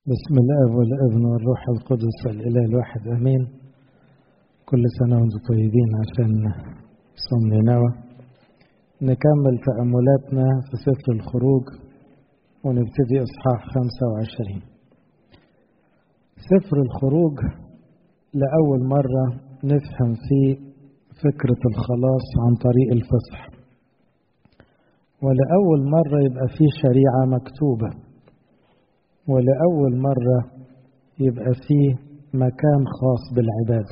بسم الاب والابن والروح القدس الاله الواحد امين كل سنه وانتم طيبين عشان صوم نينوى نكمل تاملاتنا في سفر الخروج ونبتدي اصحاح 25 سفر الخروج لاول مره نفهم فيه فكره الخلاص عن طريق الفصح ولاول مره يبقى فيه شريعه مكتوبه ولأول مرة يبقى فيه مكان خاص بالعبادة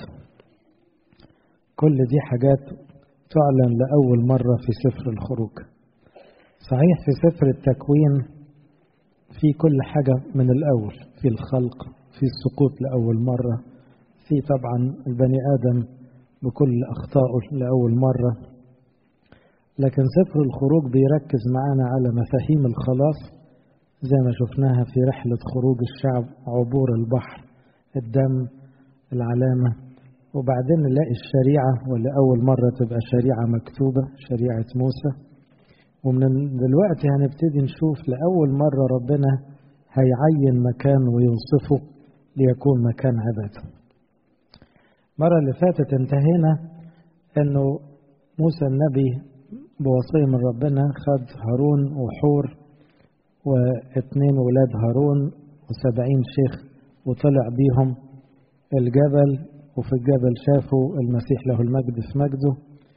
كل دي حاجات تعلن لأول مرة في سفر الخروج صحيح في سفر التكوين في كل حاجة من الأول في الخلق في السقوط لأول مرة في طبعا البني آدم بكل أخطائه لأول مرة لكن سفر الخروج بيركز معانا على مفاهيم الخلاص زي ما شفناها في رحلة خروج الشعب عبور البحر الدم العلامة وبعدين نلاقي الشريعة ولأول مرة تبقى شريعة مكتوبة شريعة موسى ومن دلوقتي هنبتدي نشوف لأول مرة ربنا هيعين مكان ويوصفه ليكون مكان عبادة المرة اللي فاتت انتهينا انه موسى النبي بوصية من ربنا خد هارون وحور واثنين ولاد هارون وسبعين شيخ وطلع بيهم الجبل وفي الجبل شافوا المسيح له المجد في مجده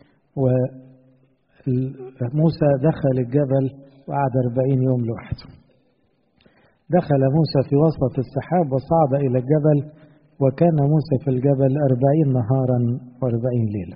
وموسى دخل الجبل وقعد أربعين يوم لوحده دخل موسى في وسط السحاب وصعد إلى الجبل وكان موسى في الجبل أربعين نهارا وأربعين ليلة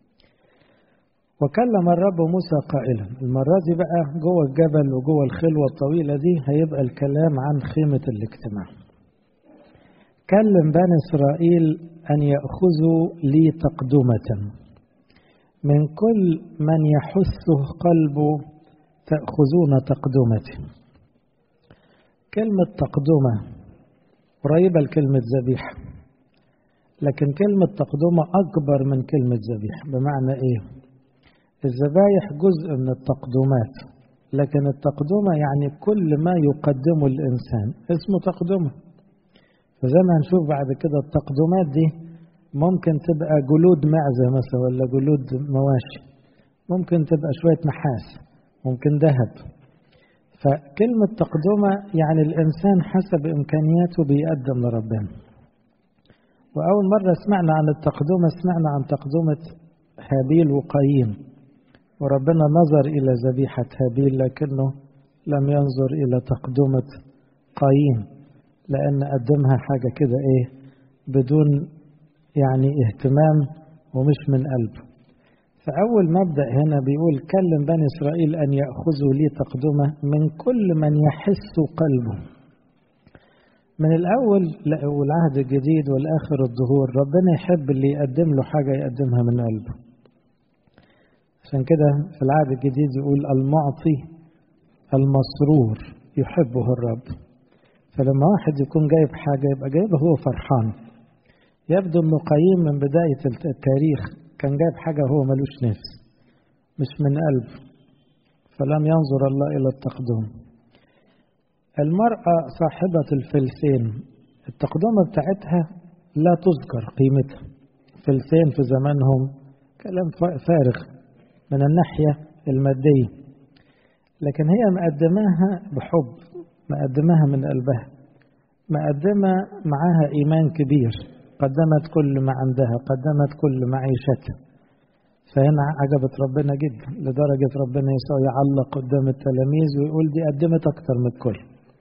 وكلم الرب موسى قائلا المرة دي بقى جوه الجبل وجوه الخلوة الطويلة دي هيبقى الكلام عن خيمة الاجتماع كلم بني إسرائيل أن يأخذوا لي تقدمة من كل من يحثه قلبه تأخذون تقدمتي كلمة تقدمة قريبة لكلمة ذبيحة لكن كلمة تقدمة أكبر من كلمة ذبيحة بمعنى إيه؟ الذبايح جزء من التقدمات لكن التقدمة يعني كل ما يقدمه الإنسان اسمه تقدمة فزي ما هنشوف بعد كده التقدمات دي ممكن تبقى جلود معزة مثلا ولا جلود مواشي ممكن تبقى شوية نحاس ممكن ذهب فكلمة تقدمة يعني الإنسان حسب إمكانياته بيقدم لربنا وأول مرة سمعنا عن التقدمة سمعنا عن تقدمة هابيل وقايين وربنا نظر إلى ذبيحة هابيل لكنه لم ينظر إلى تقدمة قايين لأن قدمها حاجة كده إيه بدون يعني اهتمام ومش من قلبه فأول مبدأ هنا بيقول كلم بني إسرائيل أن يأخذوا لي تقدمة من كل من يحس قلبه من الأول والعهد الجديد والآخر الظهور ربنا يحب اللي يقدم له حاجة يقدمها من قلبه عشان كده في العهد الجديد يقول المعطي المسرور يحبه الرب فلما واحد يكون جايب حاجة يبقى جايبها هو فرحان يبدو انه قيم من بداية التاريخ كان جايب حاجة هو ملوش نفس مش من قلب فلم ينظر الله إلى التقدم المرأة صاحبة الفلسين التقدمة بتاعتها لا تذكر قيمتها فلسين في زمانهم كلام فارغ من الناحية المادية لكن هي مقدماها بحب مقدماها من قلبها مقدمة معاها إيمان كبير قدمت كل ما عندها قدمت كل معيشتها فهنا عجبت ربنا جدا لدرجة ربنا يسوع يعلق قدام التلاميذ ويقول دي قدمت أكتر من الكل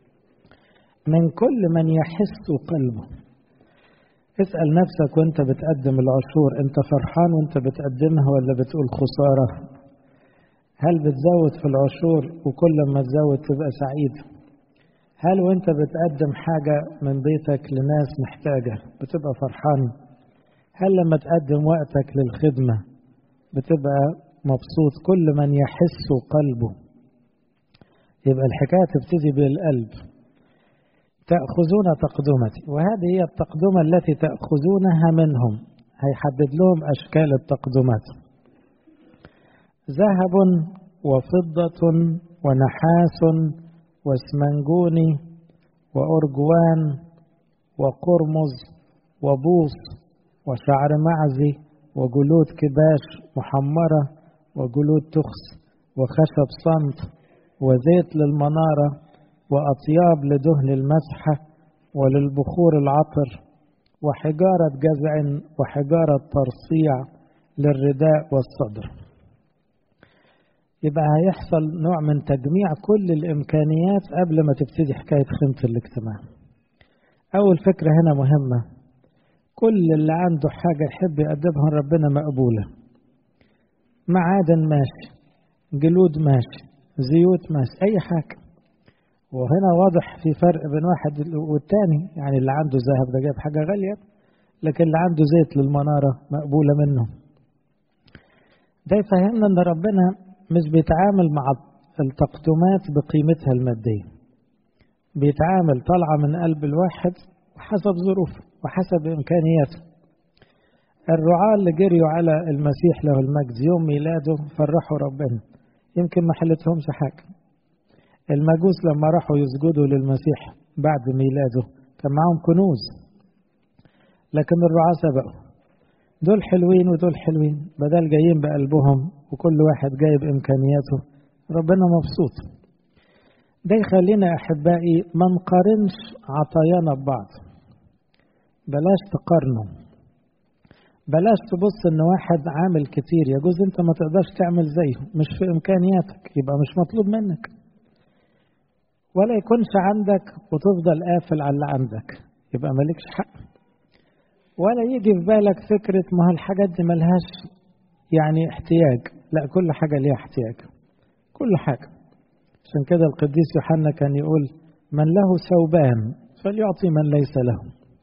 من كل من يحس قلبه اسأل نفسك وانت بتقدم العشور انت فرحان وانت بتقدمها ولا بتقول خسارة هل بتزود في العشور وكل ما تزود تبقى سعيد هل وانت بتقدم حاجة من بيتك لناس محتاجة بتبقى فرحان هل لما تقدم وقتك للخدمة بتبقى مبسوط كل من يحس قلبه يبقى الحكاية تبتدي بالقلب تأخذون تقدمتي وهذه هي التقدمة التي تأخذونها منهم هيحدد لهم أشكال التقدمات ذهب وفضة ونحاس واسمنجوني وأرجوان وقرمز وبوص وشعر معزي وجلود كباش محمرة وجلود تخس وخشب صمت وزيت للمنارة وأطياب لدهن المسحة وللبخور العطر وحجارة جزع وحجارة ترصيع للرداء والصدر يبقى هيحصل نوع من تجميع كل الإمكانيات قبل ما تبتدي حكاية خيمة الاجتماع أول فكرة هنا مهمة كل اللي عنده حاجة يحب يقدمها لربنا مقبولة معادن ماشي جلود ماشي زيوت ماشي أي حاجة وهنا واضح في فرق بين واحد والتاني يعني اللي عنده ذهب ده جايب حاجة غالية لكن اللي عنده زيت للمنارة مقبولة منه ده يفهمنا ان ربنا مش بيتعامل مع التقدمات بقيمتها المادية بيتعامل طالعة من قلب الواحد وحسب ظروفه وحسب إمكانياته الرعاة اللي جريوا على المسيح له المجد يوم ميلاده فرحوا ربنا يمكن ما حلتهمش حاجة المجوس لما راحوا يسجدوا للمسيح بعد ميلاده كان معاهم كنوز لكن الرعاة سبقوا دول حلوين ودول حلوين بدل جايين بقلبهم وكل واحد جايب إمكانياته ربنا مبسوط ده يخلينا أحبائي ما نقارنش عطايانا ببعض بلاش تقارنوا بلاش تبص ان واحد عامل كتير يجوز انت ما تقدرش تعمل زيه مش في امكانياتك يبقى مش مطلوب منك ولا يكونش عندك وتفضل قافل على اللي عندك يبقى مالكش حق ولا يجي في بالك فكرة ما الحاجات دي ملهاش يعني احتياج لا كل حاجة ليها احتياج كل حاجة عشان كده القديس يوحنا كان يقول من له ثوبان فليعطي من ليس له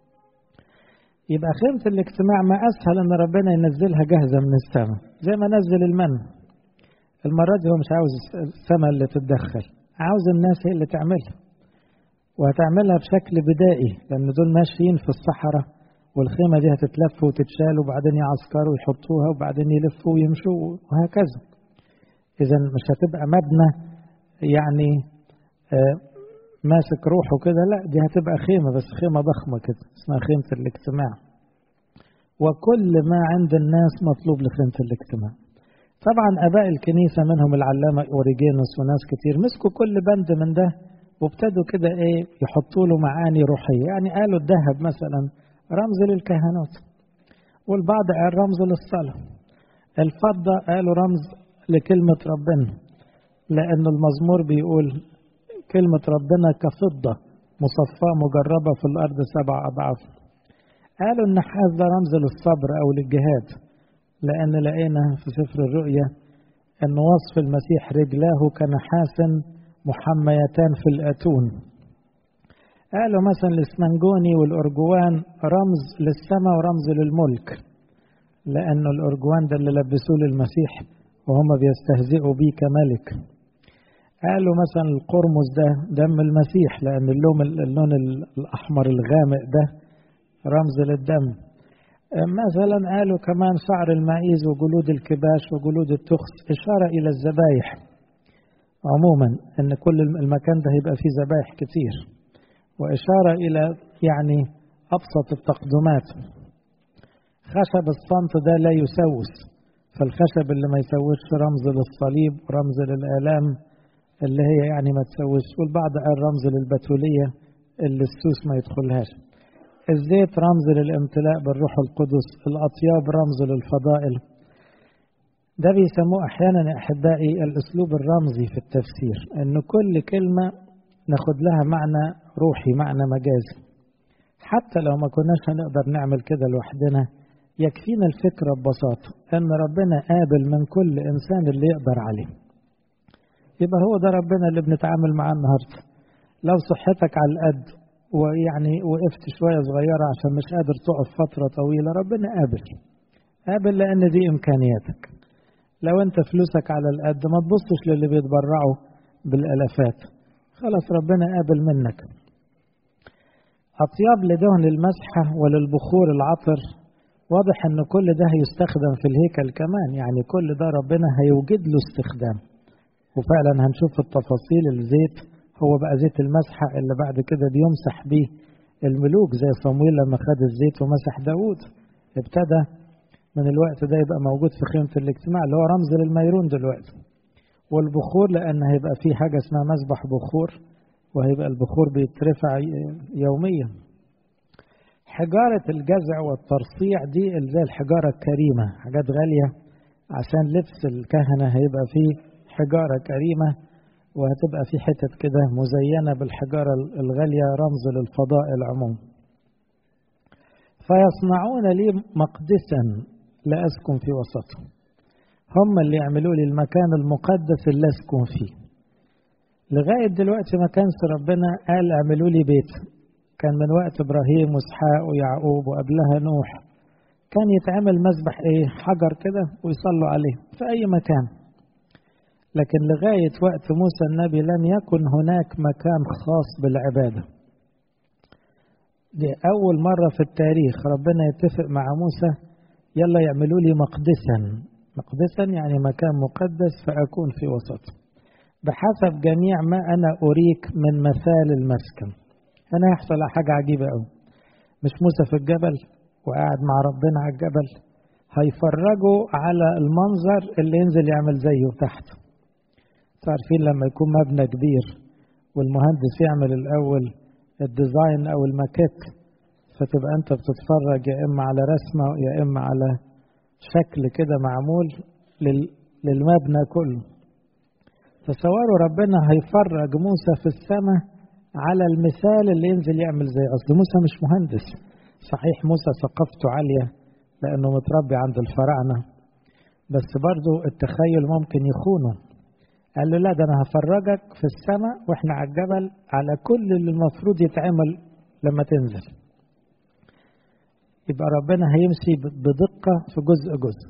يبقى خيمة الاجتماع ما أسهل إن ربنا ينزلها جاهزة من السماء زي ما نزل المن المرة دي هو مش عاوز السماء اللي تتدخل عاوز الناس هي اللي تعملها وهتعملها بشكل بدائي لأن دول ماشيين في الصحراء والخيمة دي هتتلف وتتشال وبعدين يعسكروا ويحطوها وبعدين يلفوا ويمشوا وهكذا إذا مش هتبقى مبنى يعني آه ماسك روحه كده لا دي هتبقى خيمة بس خيمة ضخمة كده اسمها خيمة الاجتماع وكل ما عند الناس مطلوب لخيمة الاجتماع طبعا أباء الكنيسة منهم العلامة أوريجينوس وناس كتير مسكوا كل بند من ده وابتدوا كده ايه يحطوا له معاني روحية يعني قالوا الذهب مثلا رمز للكهنوت والبعض قال رمز للصلاة الفضة قالوا رمز لكلمة ربنا لأن المزمور بيقول كلمة ربنا كفضة مصفاة مجربة في الأرض سبع أضعاف قالوا النحاس ده رمز للصبر أو للجهاد لأن لقينا في سفر الرؤيا أن وصف المسيح رجلاه كنحاس محميتان في الأتون قالوا مثلا الاسمنجوني والأرجوان رمز للسماء ورمز للملك لأن الأرجوان ده اللي لبسوه للمسيح وهم بيستهزئوا بيه كملك قالوا مثلا القرمز ده دم المسيح لأن اللون, اللون الأحمر الغامق ده رمز للدم مثلا قالوا كمان شعر المعيز وجلود الكباش وجلود التخس إشارة إلى الذبايح عموما أن كل المكان ده هيبقى فيه ذبايح كتير وإشارة إلى يعني أبسط التقدمات خشب الصمت ده لا يسوس فالخشب اللي ما يسوسش رمز للصليب ورمز للآلام اللي هي يعني ما تسوس والبعض قال رمز للبتولية اللي السوس ما يدخلهاش الزيت رمز للامتلاء بالروح القدس الأطياب رمز للفضائل ده بيسموه أحيانا يا أحبائي الأسلوب الرمزي في التفسير أن كل كلمة ناخد لها معنى روحي معنى مجازي حتى لو ما كناش هنقدر نعمل كده لوحدنا يكفينا الفكرة ببساطة أن ربنا قابل من كل إنسان اللي يقدر عليه يبقى هو ده ربنا اللي بنتعامل معاه النهارده لو صحتك على القد ويعني وقفت شوية صغيرة عشان مش قادر تقف فترة طويلة ربنا قابل قابل لأن دي إمكانياتك لو أنت فلوسك على القد ما تبصش للي بيتبرعوا بالألافات خلاص ربنا قابل منك أطياب لدهن المسحة وللبخور العطر واضح أن كل ده هيستخدم في الهيكل كمان يعني كل ده ربنا هيوجد له استخدام وفعلا هنشوف التفاصيل الزيت هو بقى زيت المسحة اللي بعد كده بيمسح بيه الملوك زي صمويل لما خد الزيت ومسح داود ابتدى من الوقت ده يبقى موجود في خيمة الاجتماع اللي هو رمز للميرون دلوقتي والبخور لأن هيبقى في حاجة اسمها مسبح بخور وهيبقى البخور بيترفع يوميا حجارة الجزع والترصيع دي زي الحجارة الكريمة حاجات غالية عشان لبس الكهنة هيبقى فيه حجارة كريمة وهتبقى في حتت كده مزينة بالحجارة الغالية رمز للفضاء العموم فيصنعون لي مقدسا لأسكن في وسطه هم اللي يعملوا لي المكان المقدس اللي أسكن فيه لغاية دلوقتي ما كانش ربنا قال اعملوا لي بيت كان من وقت إبراهيم وإسحاق ويعقوب وقبلها نوح كان يتعمل مسبح إيه حجر كده ويصلوا عليه في أي مكان لكن لغاية وقت موسى النبي لم يكن هناك مكان خاص بالعبادة دي أول مرة في التاريخ ربنا يتفق مع موسى يلا يعملوا لي مقدسا مقدسا يعني مكان مقدس فأكون في وسطه بحسب جميع ما أنا أريك من مثال المسكن هنا يحصل حاجة عجيبة أوي مش موسى في الجبل وقاعد مع ربنا على الجبل هيفرجوا على المنظر اللي ينزل يعمل زيه تحت عارفين لما يكون مبنى كبير والمهندس يعمل الأول الديزاين أو الماكيت فتبقى أنت بتتفرج يا إما على رسمة يا إما على شكل كده معمول للمبنى كله تصوروا ربنا هيفرج موسى في السماء على المثال اللي ينزل يعمل زي أصل موسى مش مهندس صحيح موسى ثقافته عالية لأنه متربي عند الفراعنة بس برضو التخيل ممكن يخونه قال له لا ده أنا هفرجك في السماء وإحنا على الجبل على كل اللي المفروض يتعمل لما تنزل يبقى ربنا هيمشي بدقة في جزء جزء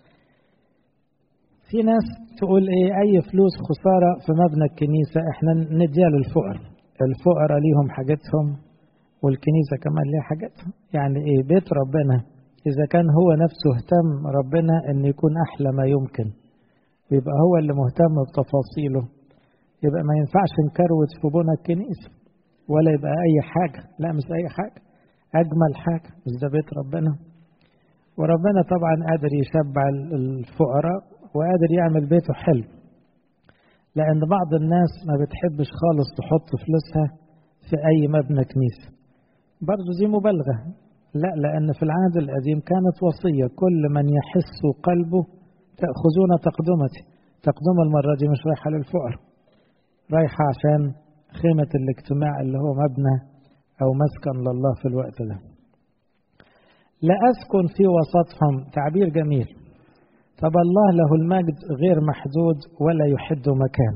في ناس تقول ايه اي فلوس خساره في مبنى الكنيسه احنا نديها للفقراء الفقراء ليهم حاجتهم والكنيسه كمان ليها حاجتها يعني ايه بيت ربنا اذا كان هو نفسه اهتم ربنا ان يكون احلى ما يمكن ويبقى هو اللي مهتم بتفاصيله يبقى ما ينفعش نكروت في بنى الكنيسه ولا يبقى اي حاجه لا مش اي حاجه اجمل حاجه مش ده بيت ربنا وربنا طبعا قادر يشبع الفقراء وقادر يعمل بيته حلو لأن بعض الناس ما بتحبش خالص تحط فلوسها في أي مبنى كنيسة برضو دي مبالغة لا لأن في العهد القديم كانت وصية كل من يحس قلبه تأخذون تقدمتي تقدم المرة دي مش رايحة للفقر رايحة عشان خيمة الاجتماع اللي هو مبنى أو مسكن لله في الوقت ده لا أسكن في وسطهم تعبير جميل طب الله له المجد غير محدود ولا يحد مكان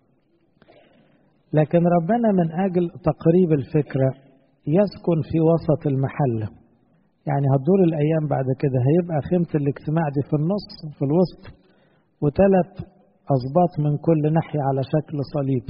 لكن ربنا من أجل تقريب الفكرة يسكن في وسط المحلة يعني هتدور الأيام بعد كده هيبقى خيمة الاجتماع دي في النص في الوسط وثلاث أسباط من كل ناحية على شكل صليب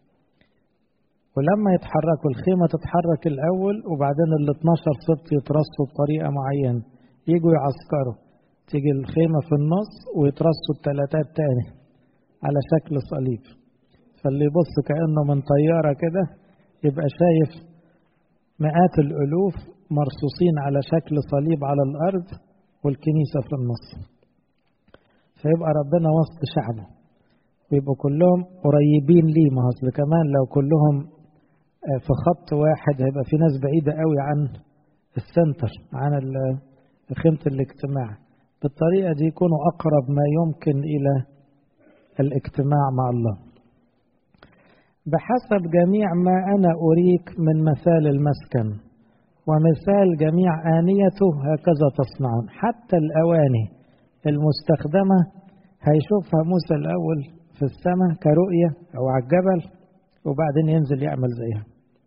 ولما يتحركوا الخيمة تتحرك الأول وبعدين ال 12 سبط يترصوا بطريقة معينة يجوا يعسكروا تيجي الخيمة في النص ويترصوا التلاتات تاني على شكل صليب فاللي يبص كأنه من طيارة كده يبقى شايف مئات الألوف مرصوصين على شكل صليب على الأرض والكنيسة في النص فيبقى ربنا وسط شعبه ويبقوا كلهم قريبين ليه ما أصل كمان لو كلهم في خط واحد هيبقى في ناس بعيدة قوي عن السنتر عن خيمة الاجتماع بالطريقة دي يكونوا أقرب ما يمكن إلى الاجتماع مع الله بحسب جميع ما أنا أريك من مثال المسكن ومثال جميع آنيته هكذا تصنعون حتى الأواني المستخدمة هيشوفها موسى الأول في السماء كرؤية أو على الجبل وبعدين ينزل يعمل زيها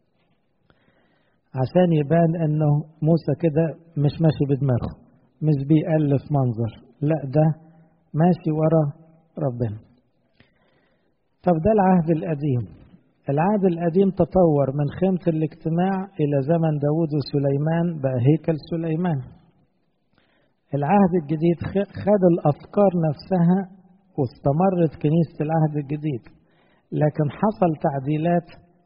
عشان يبان انه موسى كده مش ماشي بدماغه مش بيألف منظر لا ده ماشي ورا ربنا طب ده العهد القديم العهد القديم تطور من خيمة الاجتماع إلى زمن داود وسليمان بقى هيكل سليمان العهد الجديد خد الأفكار نفسها واستمرت كنيسة العهد الجديد لكن حصل تعديلات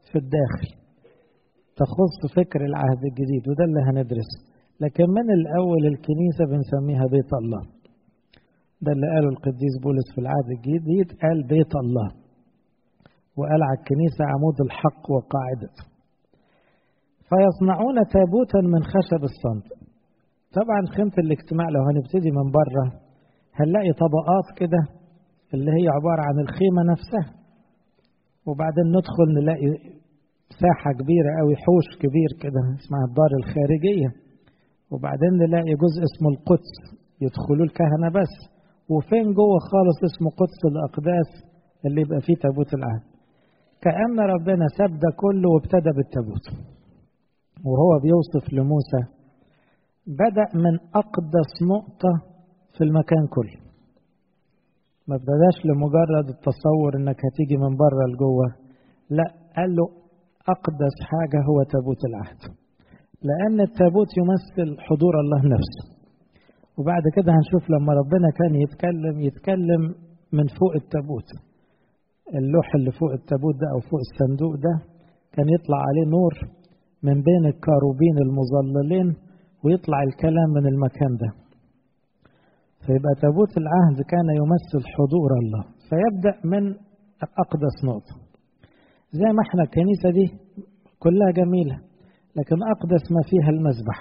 في الداخل تخص فكر العهد الجديد وده اللي هندرسه لكن من الأول الكنيسة بنسميها بيت الله ده اللي قاله القديس بولس في العهد الجديد قال بيت الله وقال على الكنيسة عمود الحق وقاعدته فيصنعون تابوتا من خشب الصمت طبعا خيمة الاجتماع لو هنبتدي من بره هنلاقي طبقات كده اللي هي عبارة عن الخيمة نفسها وبعدين ندخل نلاقي ساحة كبيرة أوي حوش كبير كده اسمها الدار الخارجية وبعدين نلاقي جزء اسمه القدس يدخلوا الكهنة بس وفين جوه خالص اسمه قدس الأقداس اللي يبقى فيه تابوت العهد كأن ربنا ساب ده كله وابتدى بالتابوت وهو بيوصف لموسى بدأ من أقدس نقطة في المكان كله ما بدأش لمجرد التصور انك هتيجي من بره لجوه لا قال له أقدس حاجة هو تابوت العهد لأن التابوت يمثل حضور الله نفسه وبعد كده هنشوف لما ربنا كان يتكلم يتكلم من فوق التابوت اللوح اللي فوق التابوت ده أو فوق الصندوق ده كان يطلع عليه نور من بين الكاروبين المظللين ويطلع الكلام من المكان ده فيبقى تابوت العهد كان يمثل حضور الله فيبدأ من أقدس نقطة زي ما احنا الكنيسة دي كلها جميلة لكن أقدس ما فيها المذبح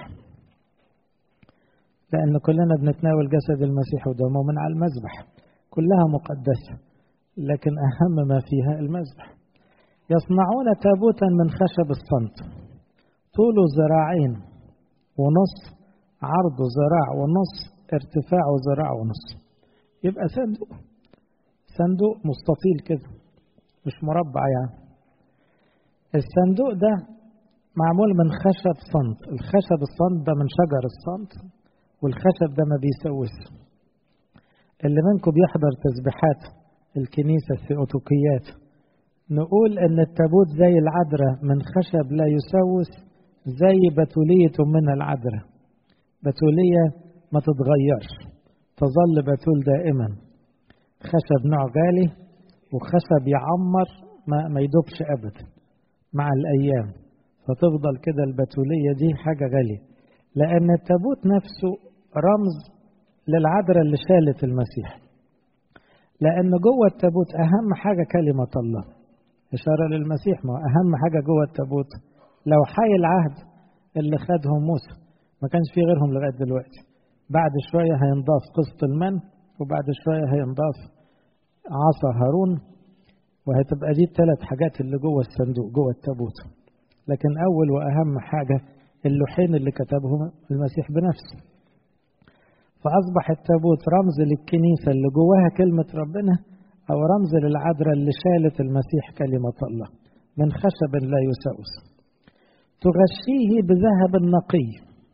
لأن كلنا بنتناول جسد المسيح ودمه من على المذبح كلها مقدسة لكن أهم ما فيها المذبح يصنعون تابوتا من خشب الصمت طوله ذراعين ونص عرضه ذراع ونص ارتفاعه ذراع ونص يبقى صندوق صندوق مستطيل كده مش مربع يعني الصندوق ده معمول من خشب صمت الخشب الصمت ده من شجر الصمت والخشب ده ما بيسوس اللي منكم بيحضر تسبيحات الكنيسة الثيوتوكيات نقول ان التابوت زي العذراء من خشب لا يسوس زي بتولية من العذراء بتولية ما تتغيرش تظل بتول دائما خشب نوع غالي وخشب يعمر ما, ما يدوبش ابدا مع الايام فتفضل كده البتولية دي حاجة غالية لأن التابوت نفسه رمز للعذراء اللي شالت المسيح لأن جوه التابوت أهم حاجة كلمة الله إشارة للمسيح ما أهم حاجة جوه التابوت لو حي العهد اللي خدهم موسى ما كانش في غيرهم لغاية دلوقتي بعد شوية هينضاف قسط المن وبعد شوية هينضاف عصا هارون وهتبقى دي الثلاث حاجات اللي جوه الصندوق جوه التابوت لكن أول وأهم حاجة اللوحين اللي كتبهم المسيح بنفسه فأصبح التابوت رمز للكنيسة اللي جواها كلمة ربنا أو رمز للعذراء اللي شالت المسيح كلمة الله من خشب لا يسوس تغشيه بذهب نقي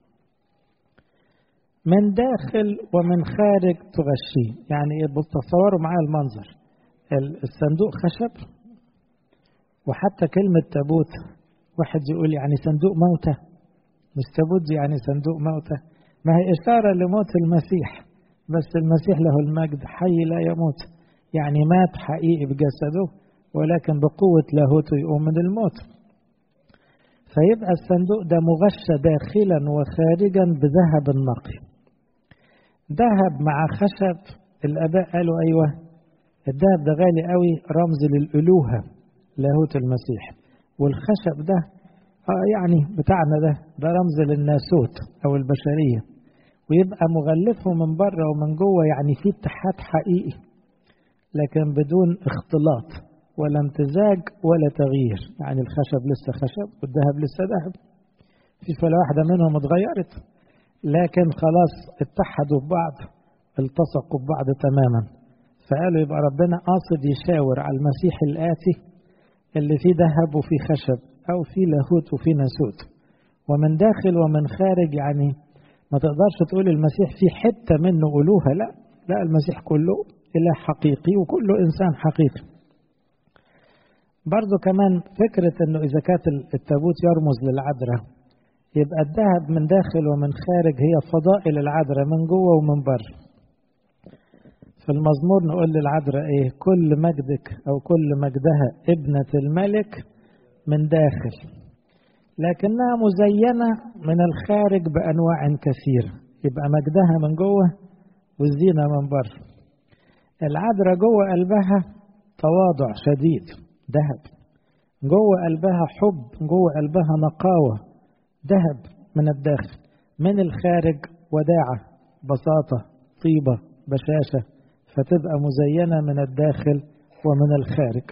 من داخل ومن خارج تغشيه يعني تصوروا معايا المنظر الصندوق خشب وحتى كلمة تابوت واحد يقول يعني صندوق موتى مش تابوت يعني صندوق موتى ما هي إشارة لموت المسيح بس المسيح له المجد حي لا يموت يعني مات حقيقي بجسده ولكن بقوة لاهوته يقوم من الموت فيبقى الصندوق ده مغشى داخلا وخارجا بذهب نقي ذهب مع خشب الآباء قالوا أيوه الذهب ده غالي قوي رمز للألوهة لاهوت المسيح والخشب ده آه يعني بتاعنا ده ده رمز للناسوت أو البشرية ويبقى مغلفه من بره ومن جوه يعني في اتحاد حقيقي لكن بدون اختلاط ولا امتزاج ولا تغيير يعني الخشب لسه خشب والذهب لسه ذهب في ولا واحدة منهم اتغيرت لكن خلاص اتحدوا ببعض التصقوا ببعض تماما فقالوا يبقى ربنا قاصد يشاور على المسيح الآتي اللي فيه ذهب وفيه خشب أو فيه لاهوت وفيه ناسوت ومن داخل ومن خارج يعني ما تقدرش تقول المسيح في حتة منه ألوهة لا لا المسيح كله إله حقيقي وكله إنسان حقيقي برضو كمان فكرة أنه إذا كانت التابوت يرمز للعذراء يبقى الذهب من داخل ومن خارج هي فضائل العذراء من جوه ومن بره في المزمور نقول للعذراء ايه كل مجدك او كل مجدها ابنة الملك من داخل لكنها مزينة من الخارج بأنواع كثيرة يبقى مجدها من جوه والزينة من بره العذراء جوه قلبها تواضع شديد ذهب جوه قلبها حب جوه قلبها نقاوة ذهب من الداخل من الخارج وداعة بساطة طيبة بشاشة فتبقى مزينة من الداخل ومن الخارج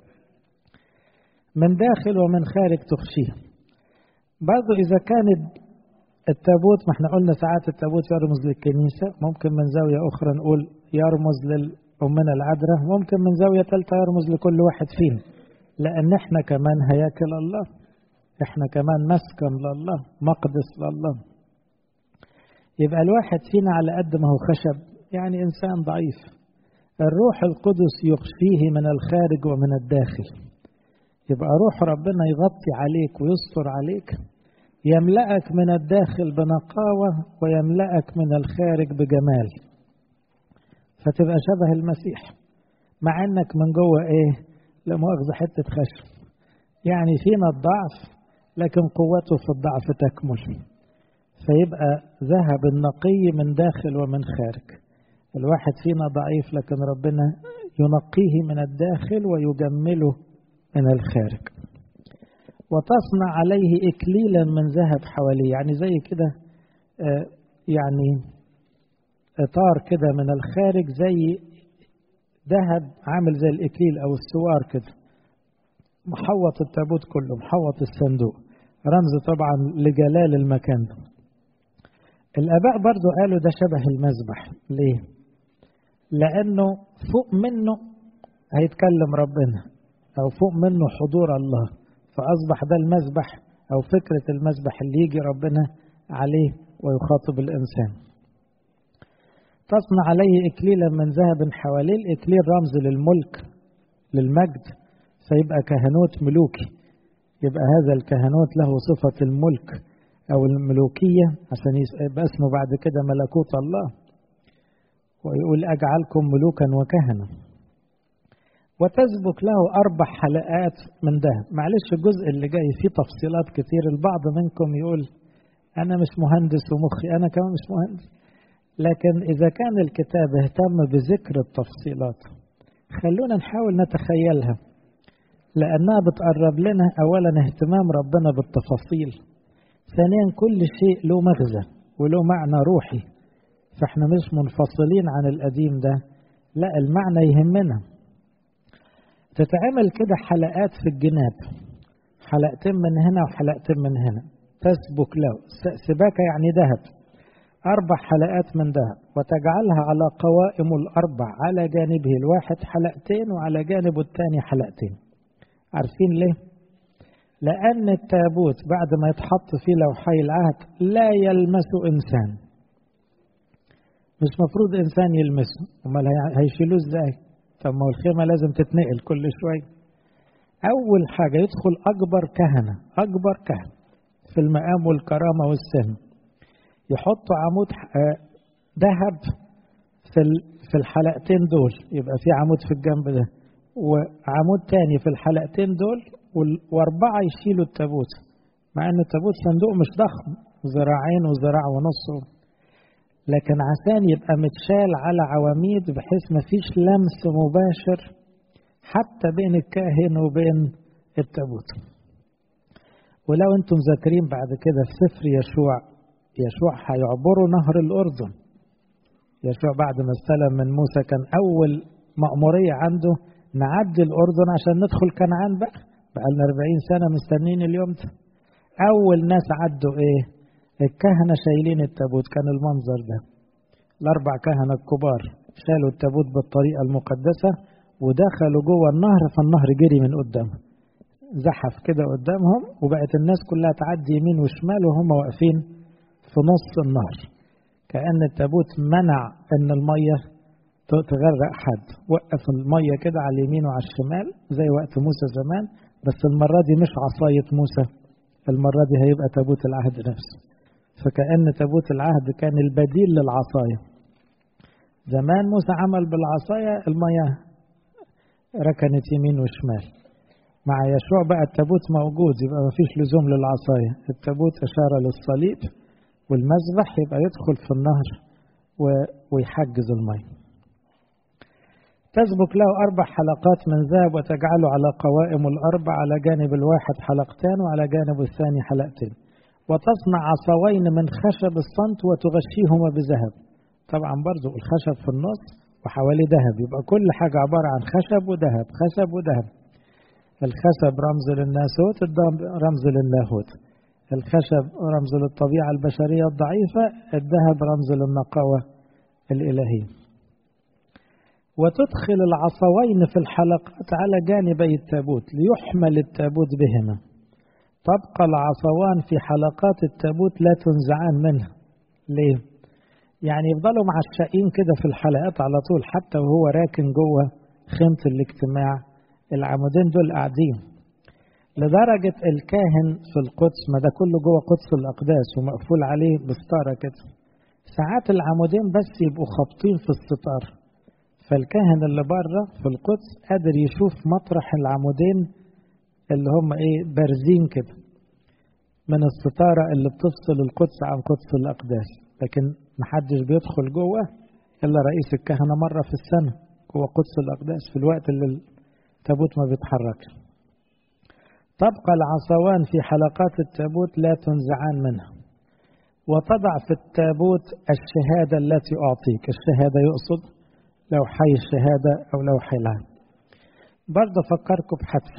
من داخل ومن خارج تخشيه برضو إذا كان التابوت ما احنا قلنا ساعات التابوت يرمز للكنيسة ممكن من زاوية أخرى نقول يرمز لأمنا العذراء ممكن من زاوية ثالثة يرمز لكل واحد فينا لأن احنا كمان هياكل الله احنا كمان مسكن لله مقدس لله يبقى الواحد فينا على قد ما هو خشب يعني إنسان ضعيف الروح القدس يخفيه من الخارج ومن الداخل يبقى روح ربنا يغطي عليك ويستر عليك يملأك من الداخل بنقاوة ويملأك من الخارج بجمال فتبقى شبه المسيح مع انك من جوه ايه لا مؤاخذة حتة خشب يعني فينا الضعف لكن قوته في الضعف تكمل فيبقى ذهب النقي من داخل ومن خارج الواحد فينا ضعيف لكن ربنا ينقيه من الداخل ويجمله من الخارج وتصنع عليه إكليلا من ذهب حواليه يعني زي كده آه يعني إطار كده من الخارج زي ذهب عامل زي الإكليل أو السوار كده محوط التابوت كله محوط الصندوق رمز طبعا لجلال المكان ده الآباء برضو قالوا ده شبه المذبح ليه؟ لأنه فوق منه هيتكلم ربنا أو فوق منه حضور الله فأصبح ده المذبح أو فكرة المذبح اللي يجي ربنا عليه ويخاطب الإنسان تصنع عليه إكليلا من ذهب حواليه الإكليل رمز للملك للمجد فيبقى كهنوت ملوكي يبقى هذا الكهنوت له صفة الملك أو الملوكية عشان يبقى اسمه بعد كده ملكوت الله ويقول أجعلكم ملوكا وكهنة وتسبك له أربع حلقات من ذهب معلش الجزء اللي جاي فيه تفصيلات كتير البعض منكم يقول أنا مش مهندس ومخي أنا كمان مش مهندس لكن إذا كان الكتاب اهتم بذكر التفصيلات خلونا نحاول نتخيلها لأنها بتقرب لنا أولا اهتمام ربنا بالتفاصيل ثانيا كل شيء له مغزى وله معنى روحي فاحنا مش منفصلين عن القديم ده لا المعنى يهمنا تتعمل كده حلقات في الجناب حلقتين من هنا وحلقتين من هنا تسبك له سباكة يعني ذهب أربع حلقات من ذهب وتجعلها على قوائم الأربع على جانبه الواحد حلقتين وعلى جانبه الثاني حلقتين عارفين ليه؟ لأن التابوت بعد ما يتحط فيه لوحي العهد لا يلمس إنسان مش مفروض إنسان يلمسه أمال هيشيلوه إزاي؟ طب ما الخيمة لازم تتنقل كل شوية أول حاجة يدخل أكبر كهنة أكبر كهنة في المقام والكرامة والسن يحطوا عمود ذهب في في الحلقتين دول يبقى في عمود في الجنب ده وعمود تاني في الحلقتين دول واربعه يشيلوا التابوت مع ان التابوت صندوق مش ضخم ذراعين وذراع ونص لكن عشان يبقى متشال على عواميد بحيث ما فيش لمس مباشر حتى بين الكاهن وبين التابوت ولو انتم ذاكرين بعد كده في سفر يشوع يشوع هيعبروا نهر الأردن يشوع بعد ما استلم من موسى كان أول مأمورية عنده نعدي الأردن عشان ندخل كنعان بقى بقى لنا 40 سنة مستنين اليوم ده أول ناس عدوا إيه؟ الكهنة شايلين التابوت كان المنظر ده الأربع كهنة الكبار شالوا التابوت بالطريقة المقدسة ودخلوا جوه النهر فالنهر جري من قدامهم زحف كده قدامهم وبقت الناس كلها تعدي يمين وشمال وهم واقفين في نص النهر كأن التابوت منع أن المية تغرق حد وقف المية كده على اليمين وعلى الشمال زي وقت موسى زمان بس المرة دي مش عصاية موسى المرة دي هيبقى تابوت العهد نفسه فكأن تابوت العهد كان البديل للعصاية زمان موسى عمل بالعصاية المية ركنت يمين وشمال مع يشوع بقى التابوت موجود يبقى ما فيش لزوم للعصاية التابوت إشارة للصليب والمذبح يبقى يدخل في النهر ويحجز المية تسبك له أربع حلقات من ذهب وتجعله على قوائم الأربع على جانب الواحد حلقتان وعلى جانب الثاني حلقتين وتصنع عصوين من خشب الصمت وتغشيهما بذهب طبعا برضو الخشب في النص وحواليه ذهب يبقى كل حاجة عبارة عن خشب وذهب خشب وذهب الخشب رمز للناسوت رمز للاهوت الخشب رمز للطبيعة البشرية الضعيفة الذهب رمز للنقاوة الإلهية وتدخل العصوين في الحلقات على جانبي التابوت ليحمل التابوت بهما تبقى العصوان في حلقات التابوت لا تنزعان منها ليه؟ يعني يفضلوا معشقين كده في الحلقات على طول حتى وهو راكن جوه خيمة الاجتماع العمودين دول قاعدين لدرجة الكاهن في القدس ما ده كله جوه قدس الأقداس ومقفول عليه بستارة كده ساعات العمودين بس يبقوا خابطين في الستار فالكاهن اللي بره في القدس قادر يشوف مطرح العمودين اللي هم ايه بارزين كده من الستارة اللي بتفصل القدس عن قدس الأقداس لكن محدش بيدخل جوه إلا رئيس الكهنة مرة في السنة جوه قدس الأقداس في الوقت اللي التابوت ما بيتحركش تبقى العصوان في حلقات التابوت لا تنزعان منها وتضع في التابوت الشهادة التي أعطيك الشهادة يقصد لو حي الشهادة أو لو حي العام برضه فكركم بحدث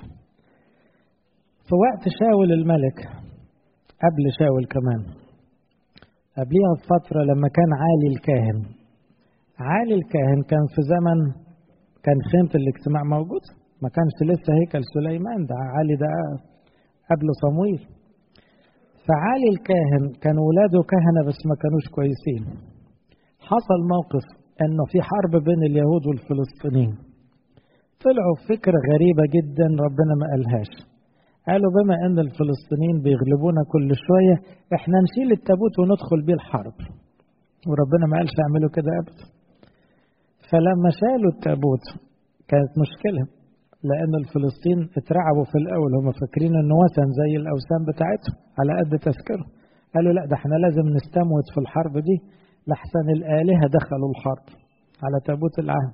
في وقت شاول الملك قبل شاول كمان قبليها بفترة لما كان عالي الكاهن عالي الكاهن كان في زمن كان خيمة الاجتماع موجود ما كانش لسه هيكل سليمان ده عالي ده قبل صمويل فعالي الكاهن كان ولاده كهنة بس ما كانوش كويسين حصل موقف انه في حرب بين اليهود والفلسطينيين طلعوا فكرة غريبة جدا ربنا ما قالهاش قالوا بما ان الفلسطينيين بيغلبونا كل شوية احنا نشيل التابوت وندخل بيه الحرب وربنا ما قالش اعملوا كده ابدا فلما شالوا التابوت كانت مشكلة لأن الفلسطين اترعبوا في الأول هم فاكرين إنه وثن زي الأوثان بتاعتهم على قد تذكره قالوا لا ده احنا لازم نستموت في الحرب دي لحسن الآلهة دخلوا الحرب على تابوت العهد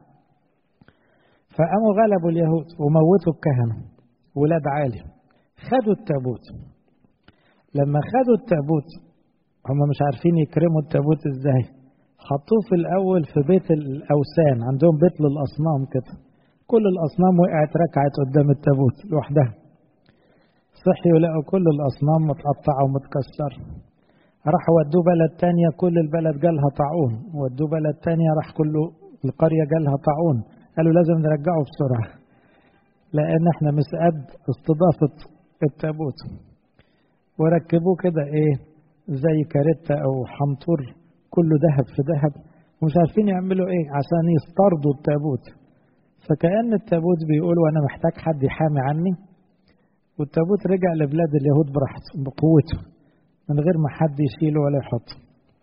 فقاموا غلبوا اليهود وموتوا الكهنة ولاد عالي خدوا التابوت لما خدوا التابوت هم مش عارفين يكرموا التابوت ازاي حطوه في الأول في بيت الأوثان عندهم بيت للأصنام كده كل الأصنام وقعت ركعت قدام التابوت لوحدها صحيوا لقوا كل الأصنام متقطعة ومتكسرة راحوا ودوه بلد تانية كل البلد جالها طاعون ودوه بلد تانية راح كله القرية جالها طاعون قالوا لازم نرجعه بسرعة لأن احنا مش قد استضافة التابوت وركبوه كده ايه زي كاريتا أو حنطور كله ذهب في ذهب ومش عارفين يعملوا ايه عشان يسترضوا التابوت فكأن التابوت بيقول وانا محتاج حد يحامي عني والتابوت رجع لبلاد اليهود براحته بقوته من غير ما حد يشيله ولا يحطه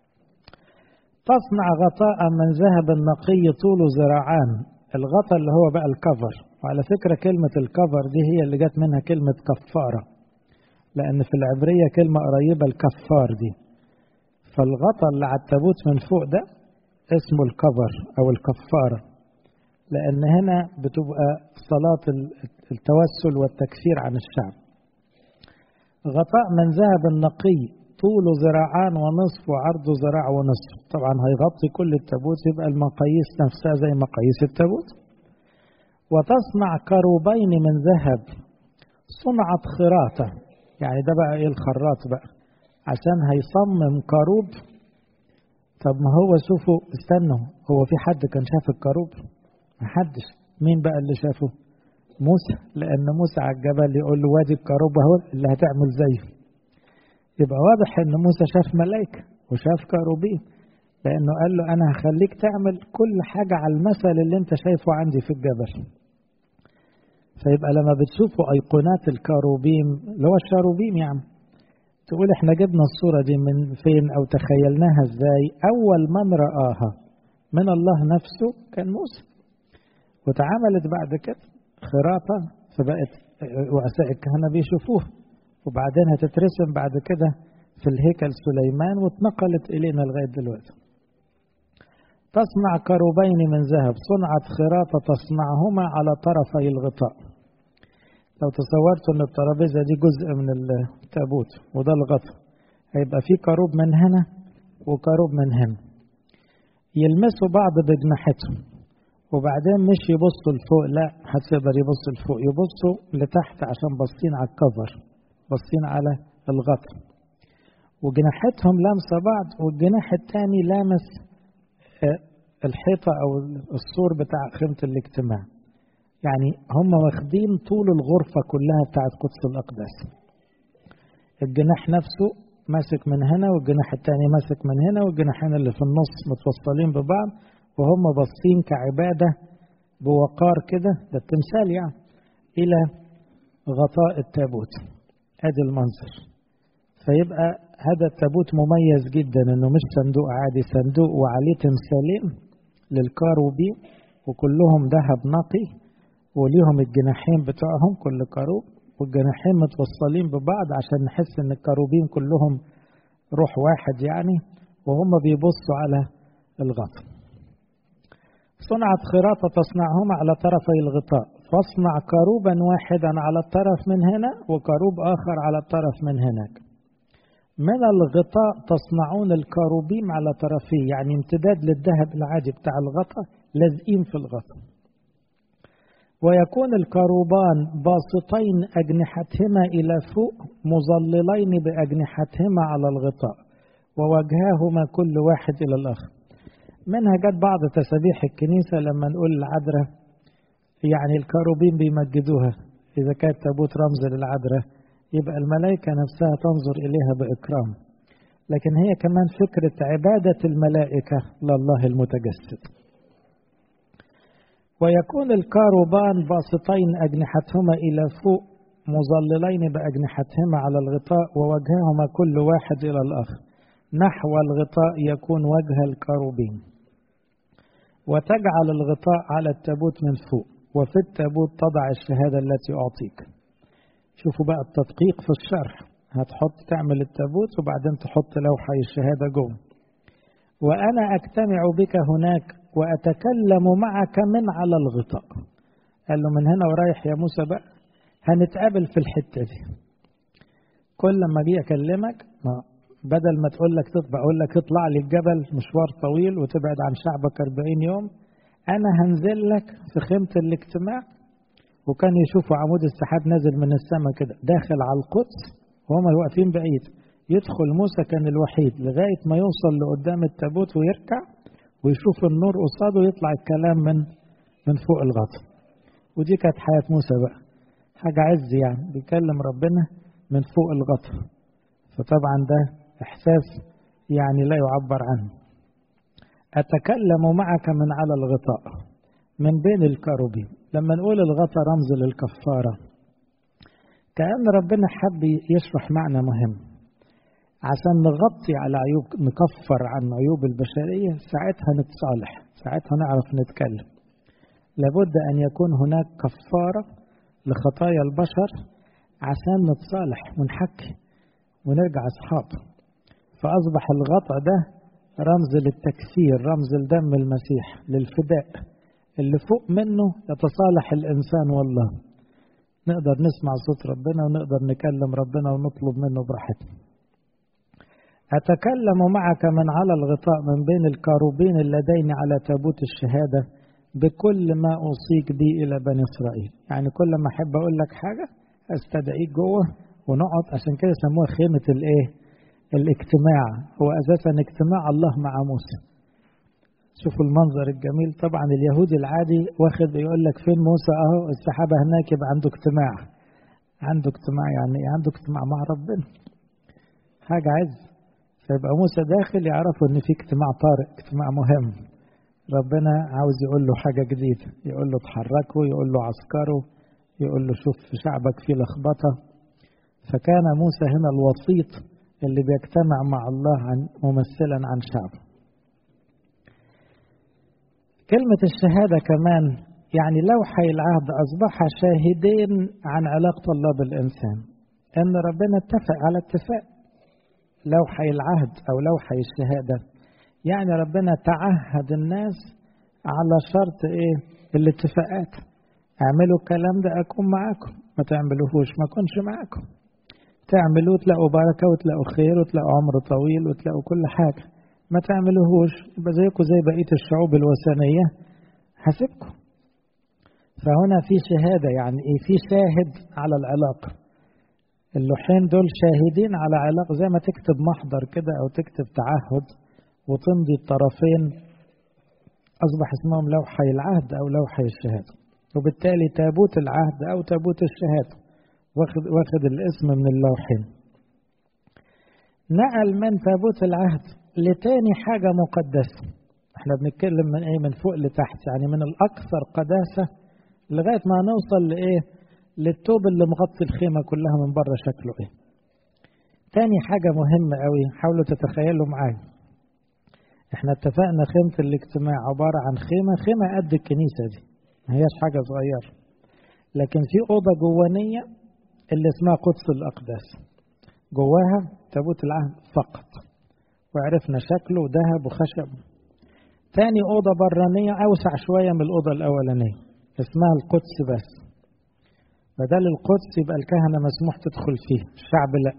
تصنع غطاء من ذهب نقي طوله ذراعان الغطاء اللي هو بقى الكفر وعلى فكرة كلمة الكفر دي هي اللي جت منها كلمة كفارة لأن في العبرية كلمة قريبة الكفار دي فالغطاء اللي على التابوت من فوق ده اسمه الكفر أو الكفارة لأن هنا بتبقى صلاة التوسل والتكفير عن الشعب غطاء من ذهب نقي طوله ذراعان ونصف وعرضه ذراع ونصف طبعا هيغطي كل التابوت يبقى المقاييس نفسها زي مقاييس التابوت وتصنع كروبين من ذهب صنعت خراطة يعني ده بقى ايه الخراط بقى عشان هيصمم كروب طب ما هو شوفوا استنوا هو في حد كان شاف الكروب محدش مين بقى اللي شافه موسى لأن موسى على الجبل يقول له وادي الكروب اهو اللي هتعمل زيه يبقى واضح ان موسى شاف ملائكة وشاف كروبين لأنه قال له أنا هخليك تعمل كل حاجة على المثل اللي أنت شايفه عندي في الجبل فيبقى لما بتشوفوا أيقونات الكروبيم اللي هو الشاروبيم يعني تقول احنا جبنا الصورة دي من فين أو تخيلناها ازاي أول من رآها من الله نفسه كان موسى وتعاملت بعد كده خراطة فبقت رؤساء الكهنة بيشوفوه وبعدين هتترسم بعد كده في الهيكل سليمان واتنقلت إلينا لغاية دلوقتي تصنع كروبين من ذهب صنعت خراطة تصنعهما على طرفي الغطاء لو تصورت ان الترابيزة دي جزء من التابوت وده الغطاء هيبقى في كروب من هنا وكروب من هنا يلمسوا بعض بجناحتهم وبعدين مش يبصوا لفوق لا هتقدر يبص لفوق يبصوا لتحت عشان باصين على الكفر باصين على الغطاء وجناحتهم لامسه بعض والجناح الثاني لامس الحيطه او السور بتاع خيمه الاجتماع يعني هم واخدين طول الغرفه كلها بتاعت قدس الاقداس الجناح نفسه ماسك من هنا والجناح الثاني ماسك من هنا والجناحين اللي في النص متوصلين ببعض وهم باصين كعباده بوقار كده ده التمثال يعني الى غطاء التابوت ادي المنظر فيبقى هذا التابوت مميز جدا انه مش صندوق عادي صندوق وعليه تمثالين للكاروبي وكلهم ذهب نقي وليهم الجناحين بتوعهم كل كاروب والجناحين متوصلين ببعض عشان نحس ان الكاروبين كلهم روح واحد يعني وهم بيبصوا على الغطاء صنعت خراطة تصنعهما على طرفي الغطاء فاصنع كروبا واحدا على الطرف من هنا وكروب آخر على الطرف من هناك من الغطاء تصنعون الكروبيم على طرفيه يعني امتداد للذهب العادي بتاع الغطاء لازقين في الغطاء ويكون الكروبان باسطين أجنحتهما إلى فوق مظللين بأجنحتهما على الغطاء ووجهاهما كل واحد إلى الآخر منها جت بعض تسابيح الكنيسة لما نقول العذراء يعني الكروبين بيمجدوها إذا كانت تابوت رمز للعذراء يبقى الملائكة نفسها تنظر إليها بإكرام لكن هي كمان فكرة عبادة الملائكة لله المتجسد ويكون الكاروبان باسطين أجنحتهما إلى فوق مظللين بأجنحتهما على الغطاء ووجههما كل واحد إلى الآخر نحو الغطاء يكون وجه الكاروبين وتجعل الغطاء على التابوت من فوق وفي التابوت تضع الشهادة التي أعطيك شوفوا بقى التدقيق في الشرح هتحط تعمل التابوت وبعدين تحط لوحة الشهادة جوه وأنا أجتمع بك هناك وأتكلم معك من على الغطاء قال له من هنا ورايح يا موسى بقى هنتقابل في الحتة دي كل لما أجي أكلمك ما بدل ما تقول لك تطلع أقول لك اطلع لي الجبل مشوار طويل وتبعد عن شعبك 40 يوم أنا هنزل لك في خيمة الاجتماع وكان يشوفوا عمود السحاب نازل من السماء كده داخل على القدس وهم واقفين بعيد يدخل موسى كان الوحيد لغاية ما يوصل لقدام التابوت ويركع ويشوف النور قصاده ويطلع الكلام من من فوق الغطا ودي كانت حياة موسى بقى حاجة عز يعني بيكلم ربنا من فوق الغطا فطبعا ده إحساس يعني لا يعبر عنه أتكلم معك من على الغطاء من بين الكروبين لما نقول الغطاء رمز للكفارة كأن ربنا حب يشرح معنى مهم عشان نغطي على عيوب نكفر عن عيوب البشرية ساعتها نتصالح ساعتها نعرف نتكلم لابد أن يكون هناك كفارة لخطايا البشر عشان نتصالح ونحكي ونرجع أصحاب فأصبح الغطاء ده رمز للتكسير رمز لدم المسيح للفداء اللي فوق منه يتصالح الإنسان والله نقدر نسمع صوت ربنا ونقدر نكلم ربنا ونطلب منه براحتنا أتكلم معك من على الغطاء من بين الكاروبين اللذين على تابوت الشهادة بكل ما أوصيك به إلى بني إسرائيل يعني كل ما أحب أقول لك حاجة أستدعيك جوه ونقعد عشان كده سموها خيمة الإيه الاجتماع هو أساسا اجتماع الله مع موسى شوفوا المنظر الجميل طبعا اليهودي العادي واخد يقول لك فين موسى اهو السحابة هناك يبقى عنده اجتماع عنده اجتماع يعني ايه عنده اجتماع مع ربنا حاجة عز فيبقى موسى داخل يعرفوا ان في اجتماع طارئ اجتماع مهم ربنا عاوز يقول له حاجة جديدة يقول له اتحركوا يقول له عسكروا يقول له شوف في شعبك في لخبطة فكان موسى هنا الوسيط اللي بيجتمع مع الله عن ممثلا عن شعبه كلمة الشهادة كمان يعني لوحي العهد أصبح شاهدين عن علاقة الله بالإنسان أن ربنا اتفق على اتفاق لوحي العهد أو لوحي الشهادة يعني ربنا تعهد الناس على شرط إيه الاتفاقات اعملوا الكلام ده أكون معاكم ما تعملوهوش ما أكونش معاكم تعملوا تلاقوا بركة وتلاقوا خير وتلاقوا عمر طويل وتلاقوا كل حاجة ما تعملوهوش يبقى زيكم زي بقية الشعوب الوثنية حسبكم فهنا في شهادة يعني إيه في شاهد على العلاقة اللوحين دول شاهدين على علاقة زي ما تكتب محضر كده أو تكتب تعهد وتمضي الطرفين أصبح اسمهم لوحي العهد أو لوحي الشهادة وبالتالي تابوت العهد أو تابوت الشهادة واخد, واخد الاسم من اللوحين نقل من تابوت العهد لتاني حاجة مقدسة احنا بنتكلم من ايه من فوق لتحت يعني من الأكثر قداسة لغاية ما نوصل لإيه للتوب اللي مغطي الخيمة كلها من بره شكله إيه تاني حاجة مهمة قوي حاولوا تتخيلوا معايا احنا اتفقنا خيمة الاجتماع عبارة عن خيمة خيمة قد الكنيسة دي ما هياش حاجة صغيرة لكن في أوضة جوانية اللي اسمها قدس الأقداس جواها تابوت العهد فقط وعرفنا شكله ذهب وخشب تاني أوضة برانية أوسع شوية من الأوضة الأولانية اسمها القدس بس بدل القدس يبقى الكهنة مسموح تدخل فيه الشعب لا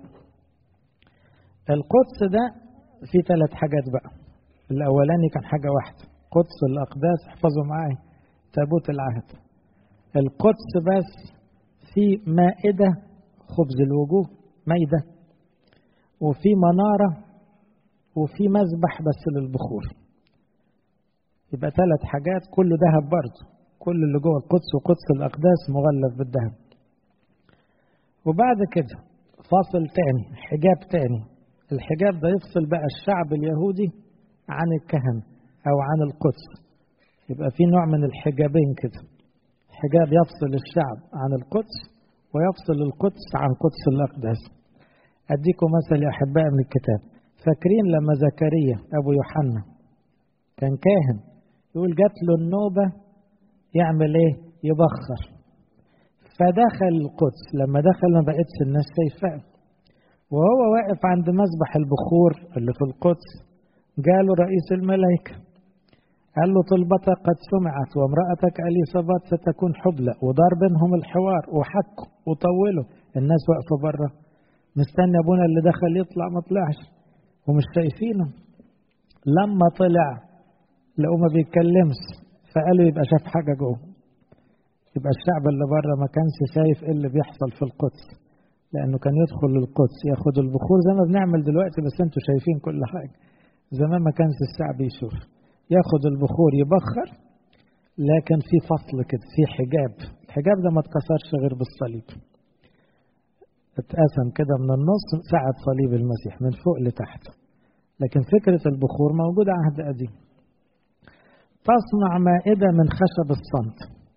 القدس ده فيه ثلاث حاجات بقى الأولاني كان حاجة واحدة قدس الأقداس احفظوا معايا تابوت العهد القدس بس في مائدة خبز الوجوه ميدة وفي منارة وفي مذبح بس للبخور يبقى ثلاث حاجات كله ذهب برضه كل اللي جوه القدس وقدس الأقداس مغلف بالذهب وبعد كده فاصل تاني حجاب تاني الحجاب ده يفصل بقى الشعب اليهودي عن الكهنة أو عن القدس يبقى في نوع من الحجابين كده حجاب يفصل الشعب عن القدس ويفصل القدس عن قدس الأقداس أديكم مثل يا أحباء من الكتاب فاكرين لما زكريا أبو يوحنا كان كاهن يقول جات له النوبة يعمل إيه؟ يبخر فدخل القدس لما دخل ما بقتش الناس شايفاه وهو واقف عند مذبح البخور اللي في القدس جاله رئيس الملائكة قال له طلبتك قد سمعت وامرأتك أليصابات ستكون حبلى ودار بينهم الحوار وحكوا وطولوا الناس واقفة بره مستني أبونا اللي دخل يطلع ما طلعش ومش شايفينه لما طلع لقوا ما بيتكلمش فقالوا يبقى شاف حاجة جوه يبقى الشعب اللي بره ما كانش شايف ايه اللي بيحصل في القدس لأنه كان يدخل القدس ياخد البخور زي ما بنعمل دلوقتي بس انتوا شايفين كل حاجة زمان ما كانش الشعب يشوف ياخد البخور يبخر لكن في فصل كده في حجاب الحجاب ده ما اتكسرش غير بالصليب اتقسم كده من النص ساعة صليب المسيح من فوق لتحت لكن فكرة البخور موجودة عهد قديم تصنع مائدة من خشب الصمت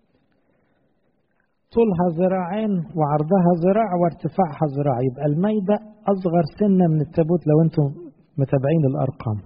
طولها ذراعين وعرضها ذراع وارتفاعها ذراع يبقى الميدة أصغر سنة من التابوت لو أنتم متابعين الأرقام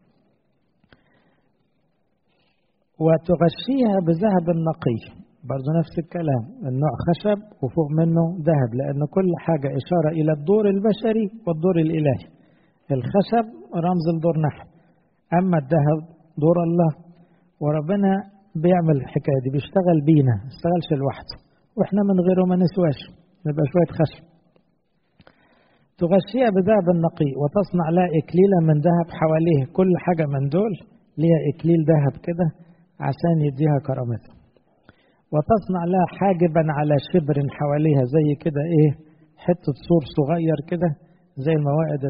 وتغشيها بذهب نقي برضه نفس الكلام النوع خشب وفوق منه ذهب لأن كل حاجة إشارة إلى الدور البشري والدور الإلهي الخشب رمز لدور نحن أما الذهب دور الله وربنا بيعمل الحكاية دي بيشتغل بينا ما اشتغلش لوحده واحنا من غيره ما نسواش نبقى شوية خشب تغشيها بذهب النقي وتصنع لها إكليلا من ذهب حواليه كل حاجة من دول ليها إكليل ذهب كده عشان يديها كرامتها وتصنع لها حاجبا على شبر حواليها زي كده ايه حتة سور صغير كده زي الموائد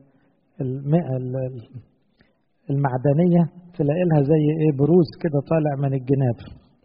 المعدنية تلاقي لها زي ايه بروز كده طالع من الجناب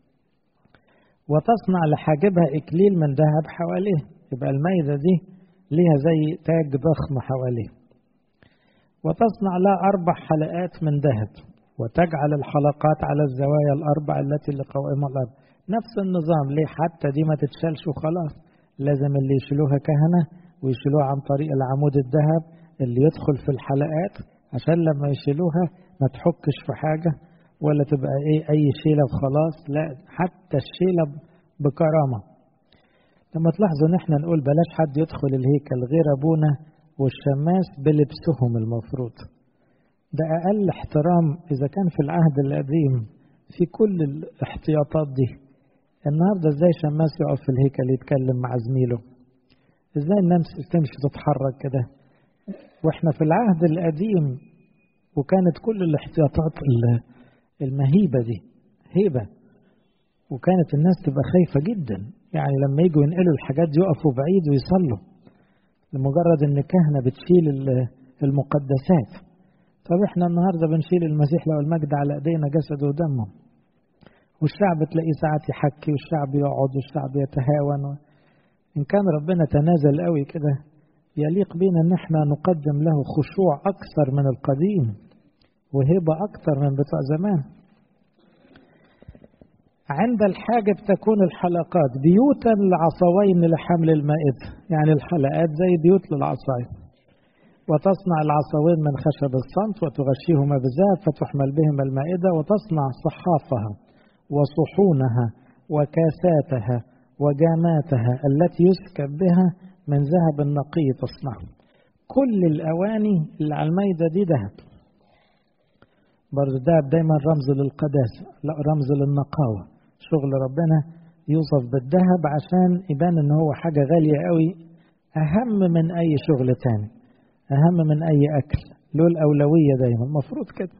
وتصنع لحاجبها إكليل من ذهب حواليه يبقى الميزة دي ليها زي تاج ضخم حواليه وتصنع لها أربع حلقات من ذهب وتجعل الحلقات على الزوايا الأربع التي لقوائم الأرض نفس النظام ليه حتى دي ما تتشالش وخلاص لازم اللي يشيلوها كهنة ويشيلوها عن طريق العمود الذهب اللي يدخل في الحلقات عشان لما يشيلوها ما تحكش في حاجة ولا تبقى ايه اي شيلة وخلاص لا حتى الشيلة بكرامة لما تلاحظوا ان احنا نقول بلاش حد يدخل الهيكل غير ابونا والشماس بلبسهم المفروض ده اقل احترام اذا كان في العهد القديم في كل الاحتياطات دي النهارده ازاي شماس يقف في الهيكل يتكلم مع زميله ازاي الناس تمشي تتحرك كده واحنا في العهد القديم وكانت كل الاحتياطات المهيبه دي هيبه وكانت الناس تبقى خايفه جدا يعني لما يجوا ينقلوا الحاجات دي يقفوا بعيد ويصلوا لمجرد ان الكهنه بتشيل المقدسات طب احنا النهارده بنشيل المسيح له المجد على ايدينا جسده ودمه والشعب تلاقيه ساعات يحكي والشعب يقعد والشعب يتهاون ان كان ربنا تنازل قوي كده يليق بينا ان احنا نقدم له خشوع اكثر من القديم وهبه اكثر من بتوع زمان عند الحاجة تكون الحلقات بيوتا لعصوين لحمل المائدة يعني الحلقات زي بيوت للعصاين وتصنع العصوين من خشب الصمت وتغشيهما بذهب فتحمل بهما المائدة وتصنع صحافها وصحونها وكاساتها وجاماتها التي يسكب بها من ذهب النقي تصنع كل الأواني اللي على المائدة دي ذهب برضه الذهب دايما رمز للقداسة لا رمز للنقاوة شغل ربنا يوصف بالذهب عشان يبان ان هو حاجة غالية قوي أهم من أي شغل تاني أهم من أي أكل له الأولوية دايما المفروض كده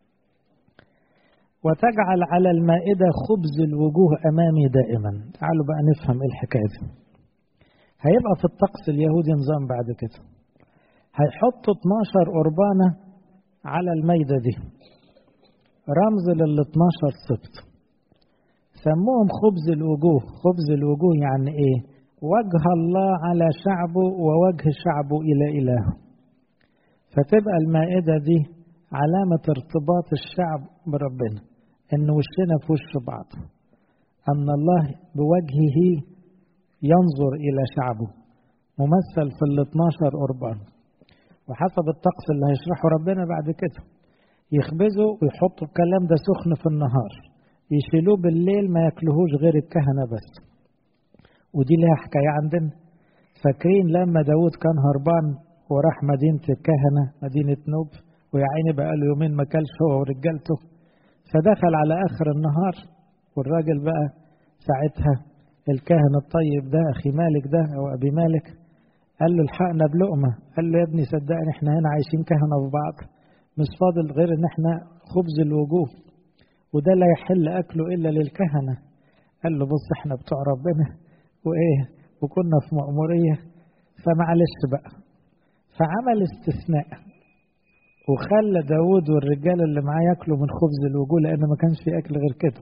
وتجعل على المائدة خبز الوجوه أمامي دائما تعالوا بقى نفهم إيه الحكاية دي هيبقى في الطقس اليهودي نظام بعد كده هيحطوا 12 قربانة على الميدة دي رمز لل 12 سبت سموهم خبز الوجوه خبز الوجوه يعني ايه وجه الله على شعبه ووجه شعبه إلى إلهه فتبقى المائدة دي علامة ارتباط الشعب بربنا إن وشنا في وش بعض أن الله بوجهه ينظر إلى شعبه ممثل في ال 12 قربان وحسب الطقس اللي هيشرحه ربنا بعد كده يخبزوا ويحطوا الكلام ده سخن في النهار يشيلوه بالليل ما ياكلوهوش غير الكهنة بس ودي لها حكاية عندنا فاكرين لما داود كان هربان وراح مدينة الكهنة مدينة نوب ويا عيني بقى له يومين ما كلش هو ورجالته فدخل على آخر النهار والراجل بقى ساعتها الكاهن الطيب ده أخي مالك ده أو أبي مالك قال له الحقنا بلقمة قال له يا ابني صدقني احنا هنا عايشين كهنة في بعض مش فاضل غير ان احنا خبز الوجوه وده لا يحل أكله إلا للكهنة قال له بص احنا بتوع ربنا وإيه وكنا في مأمورية فمعلش بقى فعمل استثناء وخلى داود والرجال اللي معاه ياكلوا من خبز الوجوه لأن ما كانش في أكل غير كده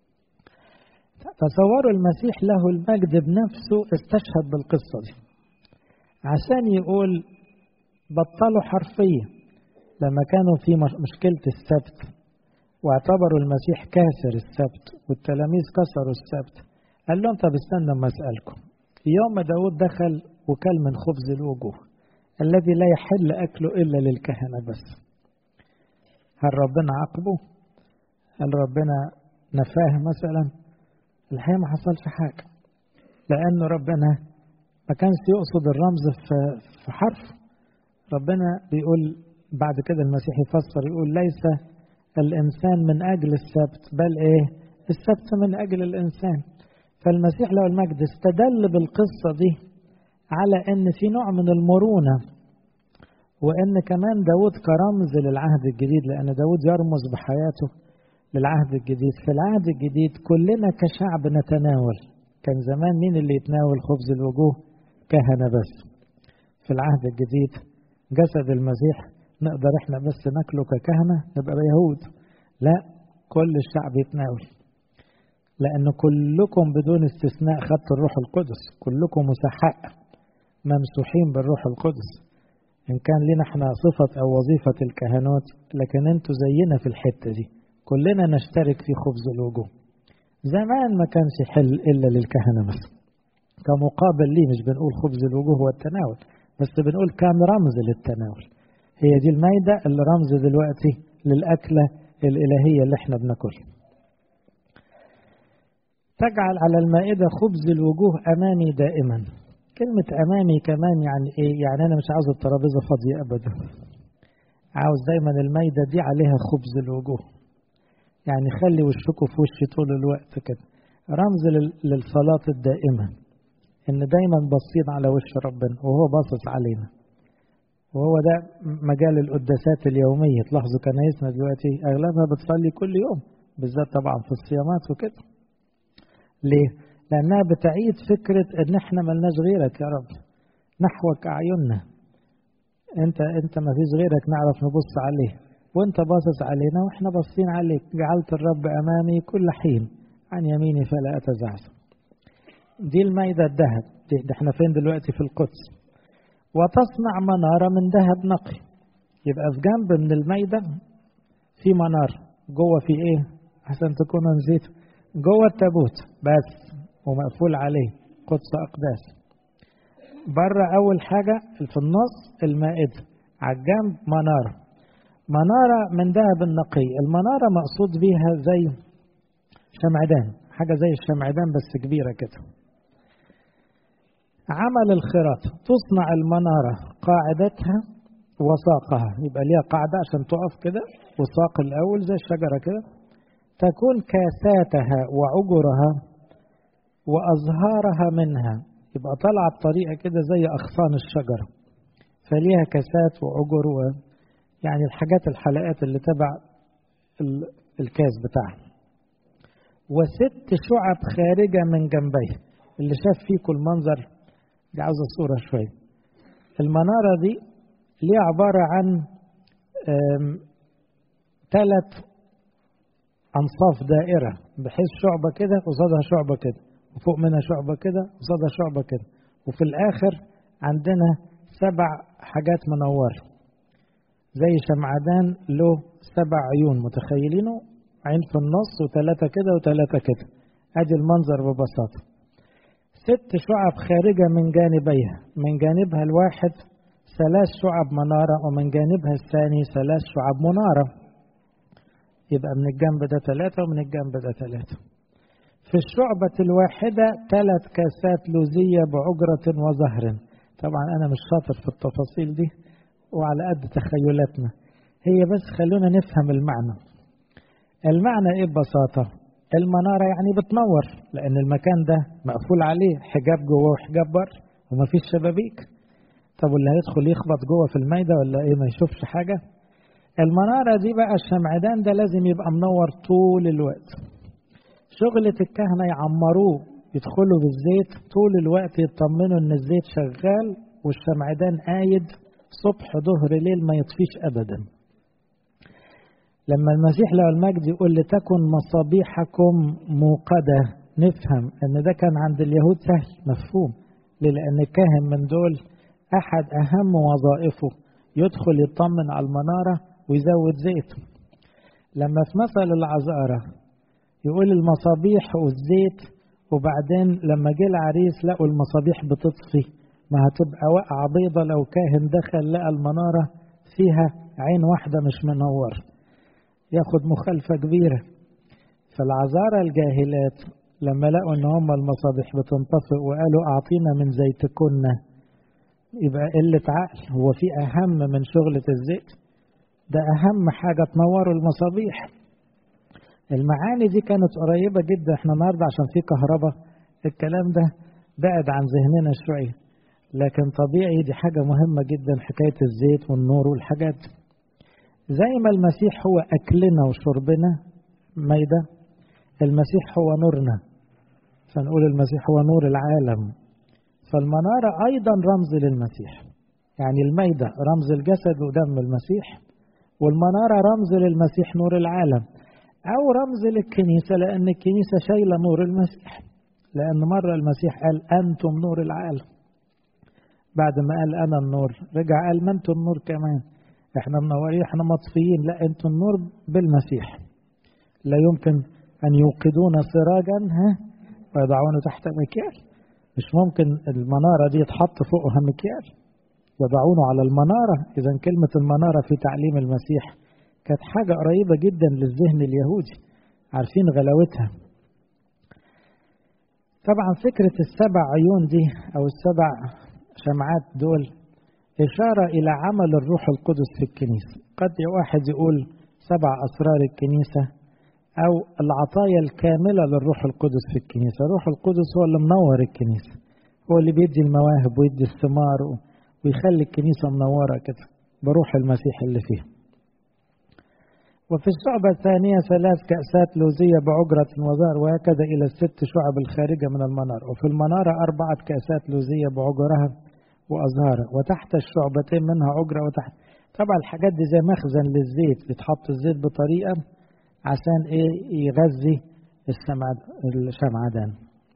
تصوروا المسيح له المجد بنفسه استشهد بالقصة دي عشان يقول بطلوا حرفيا لما كانوا في مشكلة السبت واعتبروا المسيح كاسر السبت والتلاميذ كسروا السبت قال لهم طب استنى ما اسالكم يوم ما داود دخل وكل من خبز الوجوه الذي لا يحل اكله الا للكهنه بس هل ربنا عاقبه هل ربنا نفاه مثلا الحقيقه ما حصلش حاجه لانه ربنا ما كانش يقصد الرمز في في حرف ربنا بيقول بعد كده المسيح يفسر يقول ليس الإنسان من أجل السبت بل إيه السبت من أجل الإنسان فالمسيح له المجد استدل بالقصة دي على أن في نوع من المرونة وأن كمان داود كرمز للعهد الجديد لأن داود يرمز بحياته للعهد الجديد في العهد الجديد كلنا كشعب نتناول كان زمان مين اللي يتناول خبز الوجوه كهنة بس في العهد الجديد جسد المسيح نقدر احنا بس ناكله ككهنة نبقى يهود لا كل الشعب يتناول لأن كلكم بدون استثناء خدتوا الروح القدس كلكم مسحاء ممسوحين بالروح القدس إن كان لنا احنا صفة أو وظيفة الكهنوت لكن انتوا زينا في الحتة دي كلنا نشترك في خبز الوجوه زمان ما كانش حل إلا للكهنة بس كمقابل ليه مش بنقول خبز الوجوه هو التناول بس بنقول كان رمز للتناول هي دي المايدة اللي رمز دلوقتي للأكلة الإلهية اللي احنا بناكلها تجعل على المائدة خبز الوجوه أمامي دائما كلمة أمامي كمان يعني إيه؟ يعني أنا مش عاوز الترابيزة فاضية أبدا عاوز دايما المائدة دي عليها خبز الوجوه يعني خلي وشكوا في وشي طول الوقت كده رمز للصلاة الدائمة إن دايما باصين على وش ربنا وهو باصص علينا وهو ده مجال القداسات اليومية تلاحظوا كنايسنا دلوقتي أغلبها بتصلي كل يوم بالذات طبعا في الصيامات وكده ليه؟ لأنها بتعيد فكرة إن إحنا ملناش غيرك يا رب نحوك أعيننا أنت أنت ما فيش غيرك نعرف نبص عليه وأنت باصص علينا وإحنا باصين عليك جعلت الرب أمامي كل حين عن يميني فلا أتزعزع دي المائدة الذهب دي, دي احنا فين دلوقتي في القدس وتصنع منارة من ذهب نقي يبقى في جنب من المائدة في منار جوه في ايه عشان تكونوا نسيت جوه التابوت بس ومقفول عليه قدس أقداس بره أول حاجة في النص المائدة على الجنب منارة منارة من ذهب النقي المنارة مقصود بيها زي شمعدان حاجة زي الشمعدان بس كبيرة كده عمل الخراط تصنع المنارة قاعدتها وساقها يبقى ليها قاعدة عشان تقف كده والساق الأول زي الشجرة كده تكون كاساتها وعجرها وأزهارها منها يبقى طالعة بطريقة كده زي أغصان الشجرة فليها كاسات وعجر و يعني الحاجات الحلقات اللي تبع الكاس بتاعها وست شعب خارجة من جنبيه اللي شاف فيكم المنظر دي عاوزة صورة شوية المنارة دي ليه عبارة عن ثلاث أنصاف دائرة بحيث شعبة كده قصادها شعبة كده وفوق منها شعبة كده قصادها شعبة كده وفي الآخر عندنا سبع حاجات منورة زي شمعدان له سبع عيون متخيلينه عين في النص وثلاثة كده وثلاثة كده ادي المنظر ببساطة ست شعب خارجة من جانبيها من جانبها الواحد ثلاث شعب منارة ومن جانبها الثاني ثلاث شعب منارة يبقى من الجنب ده ثلاثة ومن الجنب ده ثلاثة في الشعبة الواحدة ثلاث كاسات لوزية بعجرة وزهر طبعا أنا مش شاطر في التفاصيل دي وعلى قد تخيلاتنا هي بس خلونا نفهم المعنى المعنى ايه ببساطة المنارة يعني بتنور لأن المكان ده مقفول عليه حجاب جوه وحجاب بره ومفيش شبابيك طب واللي هيدخل يخبط جوه في المايدة ولا ايه ما يشوفش حاجة المنارة دي بقى الشمعدان ده لازم يبقى منور طول الوقت شغلة الكهنة يعمروه يدخلوا بالزيت طول الوقت يطمنوا ان الزيت شغال والشمعدان قايد صبح ظهر ليل ما يطفيش ابدا لما المسيح له المجد يقول لتكن مصابيحكم موقدة نفهم ان ده كان عند اليهود سهل مفهوم لان الكاهن من دول احد اهم وظائفه يدخل يطمن على المنارة ويزود زيت لما في مثل العذارة يقول المصابيح والزيت وبعدين لما جه العريس لقوا المصابيح بتطفي ما هتبقى واقعة بيضة لو كاهن دخل لقى المنارة فيها عين واحدة مش منورة ياخد مخالفة كبيرة فالعذارى الجاهلات لما لقوا ان هم المصابيح بتنطفئ وقالوا اعطينا من زيتكن يبقى قلة عقل هو في اهم من شغلة الزيت ده اهم حاجة تنوروا المصابيح المعاني دي كانت قريبة جدا احنا النهاردة عشان في كهرباء الكلام ده بعد عن ذهننا شوية لكن طبيعي دي حاجة مهمة جدا حكاية الزيت والنور والحاجات زي ما المسيح هو أكلنا وشربنا ميدة المسيح هو نورنا فنقول المسيح هو نور العالم فالمنارة أيضا رمز للمسيح يعني الميدة رمز الجسد ودم المسيح والمنارة رمز للمسيح نور العالم أو رمز للكنيسة لأن الكنيسة شايلة نور المسيح لأن مرة المسيح قال أنتم نور العالم بعد ما قال أنا النور رجع قال ما أنتم النور كمان احنا منورين احنا مطفيين لا انتم النور بالمسيح لا يمكن أن يوقدون سراجا ها ويضعونه تحت مكيال مش ممكن المنارة دي يتحط فوقها مكيال يضعونه على المنارة إذا كلمة المنارة في تعليم المسيح كانت حاجة قريبة جدا للذهن اليهودي عارفين غلاوتها طبعا فكرة السبع عيون دي أو السبع شمعات دول إشارة إلى عمل الروح القدس في الكنيسة قد واحد يقول سبع أسرار الكنيسة أو العطايا الكاملة للروح القدس في الكنيسة الروح القدس هو اللي منور الكنيسة هو اللي بيدي المواهب ويدي الثمار ويخلي الكنيسة منورة كده بروح المسيح اللي فيها وفي الشعبة الثانية ثلاث كأسات لوزية بعجرة وزار وهكذا إلى الست شعب الخارجة من المنارة وفي المنارة أربعة كأسات لوزية بعجرها وأزهارها وتحت الشعبتين منها عجرة وتحت طبعا الحاجات دي زي مخزن للزيت بيتحط الزيت بطريقة عشان إيه يغذي الشمعدان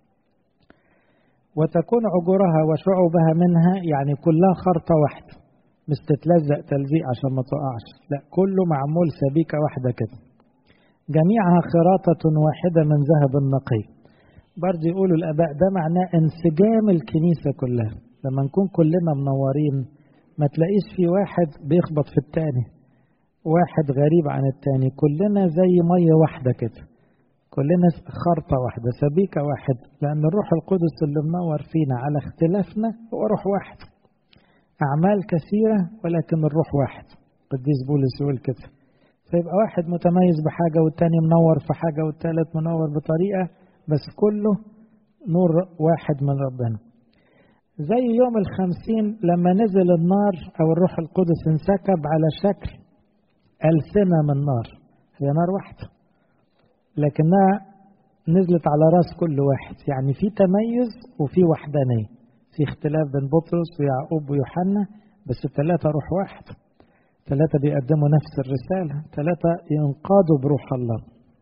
وتكون عجرها وشعبها منها يعني كلها خرطة واحدة مش تتلزق تلزيق عشان ما تقعش لا كله معمول سبيكة واحدة كده جميعها خراطة واحدة من ذهب النقي برضه يقولوا الآباء ده معناه انسجام الكنيسة كلها لما نكون كلنا منورين ما تلاقيش في واحد بيخبط في التاني واحد غريب عن التاني كلنا زي مية واحدة كده كلنا خرطة واحدة سبيكة واحد لأن الروح القدس اللي منور فينا على اختلافنا هو روح واحد أعمال كثيرة ولكن الروح واحد قديس بولس يقول كده فيبقى واحد متميز بحاجة والتاني منور في حاجة والتالت منور بطريقة بس كله نور واحد من ربنا زي يوم الخمسين لما نزل النار أو الروح القدس انسكب على شكل ألسنة من نار هي نار واحدة لكنها نزلت على راس كل واحد يعني في تميز وفي وحدانية في اختلاف بين بطرس ويعقوب ويوحنا بس الثلاثة روح واحد ثلاثة بيقدموا نفس الرسالة ثلاثة ينقادوا بروح الله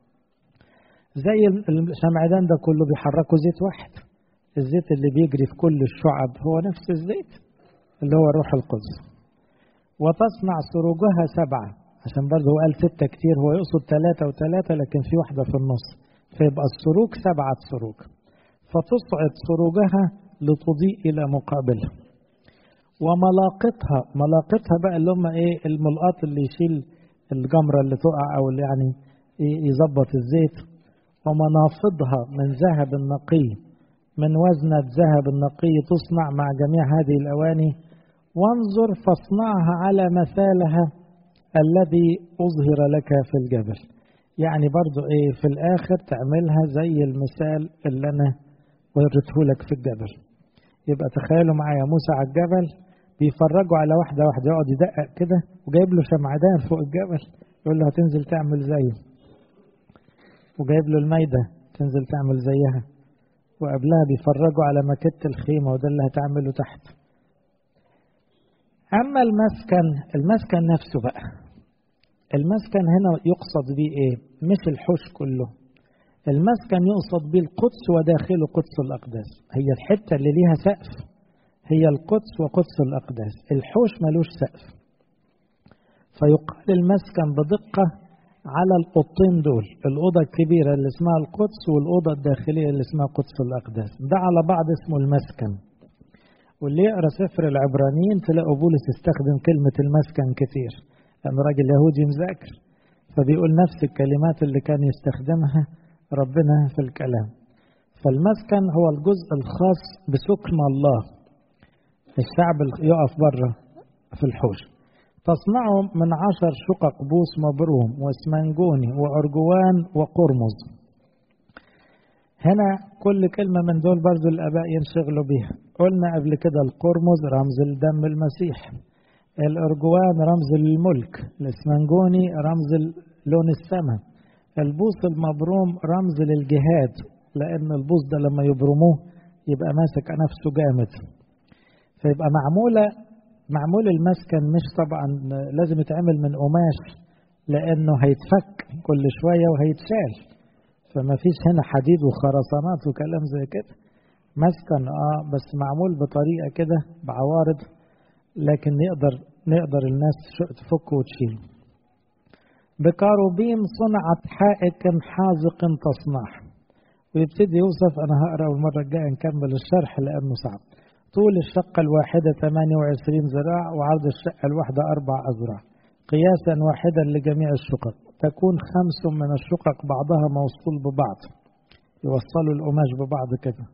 زي الشمعدان ده كله بيحركوا زيت واحد الزيت اللي بيجري في كل الشعب هو نفس الزيت اللي هو الروح القدس وتصنع سروجها سبعة عشان برضه هو قال ستة كتير هو يقصد ثلاثة وثلاثة لكن في واحدة في النص فيبقى السروج سبعة سروج فتصعد سروجها لتضيء إلى مقابلها وملاقطها ملاقطها بقى اللي هم ايه الملقاط اللي يشيل الجمرة اللي تقع أو اللي يعني يظبط الزيت ومنافضها من ذهب النقي من وزنة ذهب النقي تصنع مع جميع هذه الأواني وانظر فاصنعها على مثالها الذي أظهر لك في الجبل يعني برضو إيه في الآخر تعملها زي المثال اللي أنا وريته لك في الجبل يبقى تخيلوا معايا موسى على الجبل بيفرجوا على واحدة واحدة يقعد يدقق كده وجايب له شمعدان فوق الجبل يقول له هتنزل تعمل زيه وجايب له المايدة تنزل تعمل زيها وقبلها بيفرجوا على مكت الخيمة وده اللي هتعمله تحت أما المسكن المسكن نفسه بقى المسكن هنا يقصد بيه إيه مش الحوش كله المسكن يقصد به القدس وداخله قدس الأقداس هي الحتة اللي ليها سقف هي القدس وقدس الأقداس الحوش ملوش سقف فيقال المسكن بدقة على القطين دول الأوضة الكبيرة اللي اسمها القدس والأوضة الداخلية اللي اسمها قدس الأقداس ده على بعض اسمه المسكن واللي يقرأ سفر العبرانيين تلاقوا بولس استخدم كلمة المسكن كتير لأنه راجل يهودي مذاكر فبيقول نفس الكلمات اللي كان يستخدمها ربنا في الكلام فالمسكن هو الجزء الخاص بسكن الله الشعب يقف بره في الحوش تصنعه من عشر شقق بوس مبروم واسمنجوني وأرجوان وقرمز هنا كل كلمة من دول برضو الآباء ينشغلوا بيها قلنا قبل كده القرمز رمز الدم المسيح الأرجوان رمز للملك الاسمنجوني رمز لون السماء البوص المبروم رمز للجهاد لأن البوص ده لما يبرموه يبقى ماسك نفسه جامد فيبقى معمولة معمول المسكن مش طبعا لازم يتعمل من قماش لأنه هيتفك كل شوية وهيتشال فما فيش هنا حديد وخرسانات وكلام زي كده مسكن اه بس معمول بطريقة كده بعوارض لكن نقدر نقدر الناس تفك وتشيل بكاروبيم صنعت حائك حازق تصنع ويبتدي يوصف انا هقرا المره الجايه نكمل الشرح لانه صعب طول الشقة الواحدة 28 ذراع وعرض الشقة الواحدة أربع أذرع قياسا واحدا لجميع الشقق تكون خمس من الشقق بعضها موصول ببعض يوصلوا القماش ببعض كده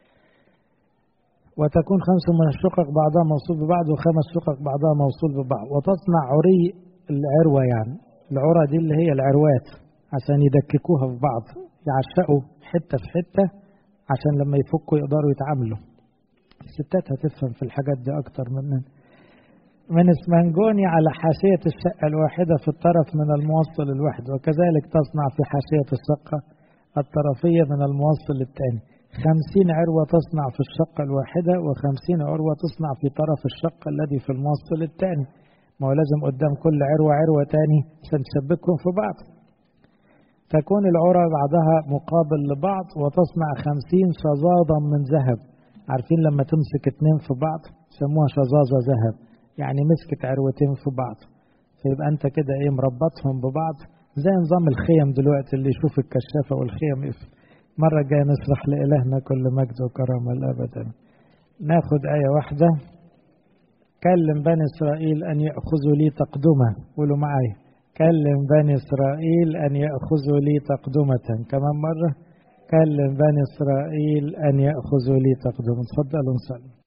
وتكون خمس من الشقق بعضها موصول ببعض وخمس شقق بعضها موصول ببعض وتصنع عري العروة يعني العرى دي اللي هي العروات عشان يدككوها في بعض يعشقوا حتة في حتة عشان لما يفكوا يقدروا يتعاملوا الستات هتفهم في الحاجات دي أكتر مننا من اسمنجوني على حاشية الشقة الواحدة في الطرف من الموصل الواحد وكذلك تصنع في حاشية الشقة الطرفية من الموصل الثاني خمسين عروة تصنع في الشقة الواحدة وخمسين عروة تصنع في طرف الشقة الذي في الموصل الثاني ما هو لازم قدام كل عروة عروة تاني عشان تشبكهم في بعض تكون العرى بعضها مقابل لبعض وتصنع خمسين شظاظا من ذهب عارفين لما تمسك اتنين في بعض سموها شظاظة ذهب يعني مسكت عروتين في بعض فيبقى انت كده ايه مربطهم ببعض زي نظام الخيم دلوقتي اللي يشوف الكشافة والخيم يفهم مرة جاي نشرح لإلهنا كل مجد وكرامة الأبدا ناخد آية واحدة كلم بني إسرائيل أن يأخذوا لي تقدمة قولوا معايا كلم بني إسرائيل أن يأخذوا لي تقدمة كمان مرة كلم بني إسرائيل أن يأخذوا لي تقدمة تفضلوا نصلي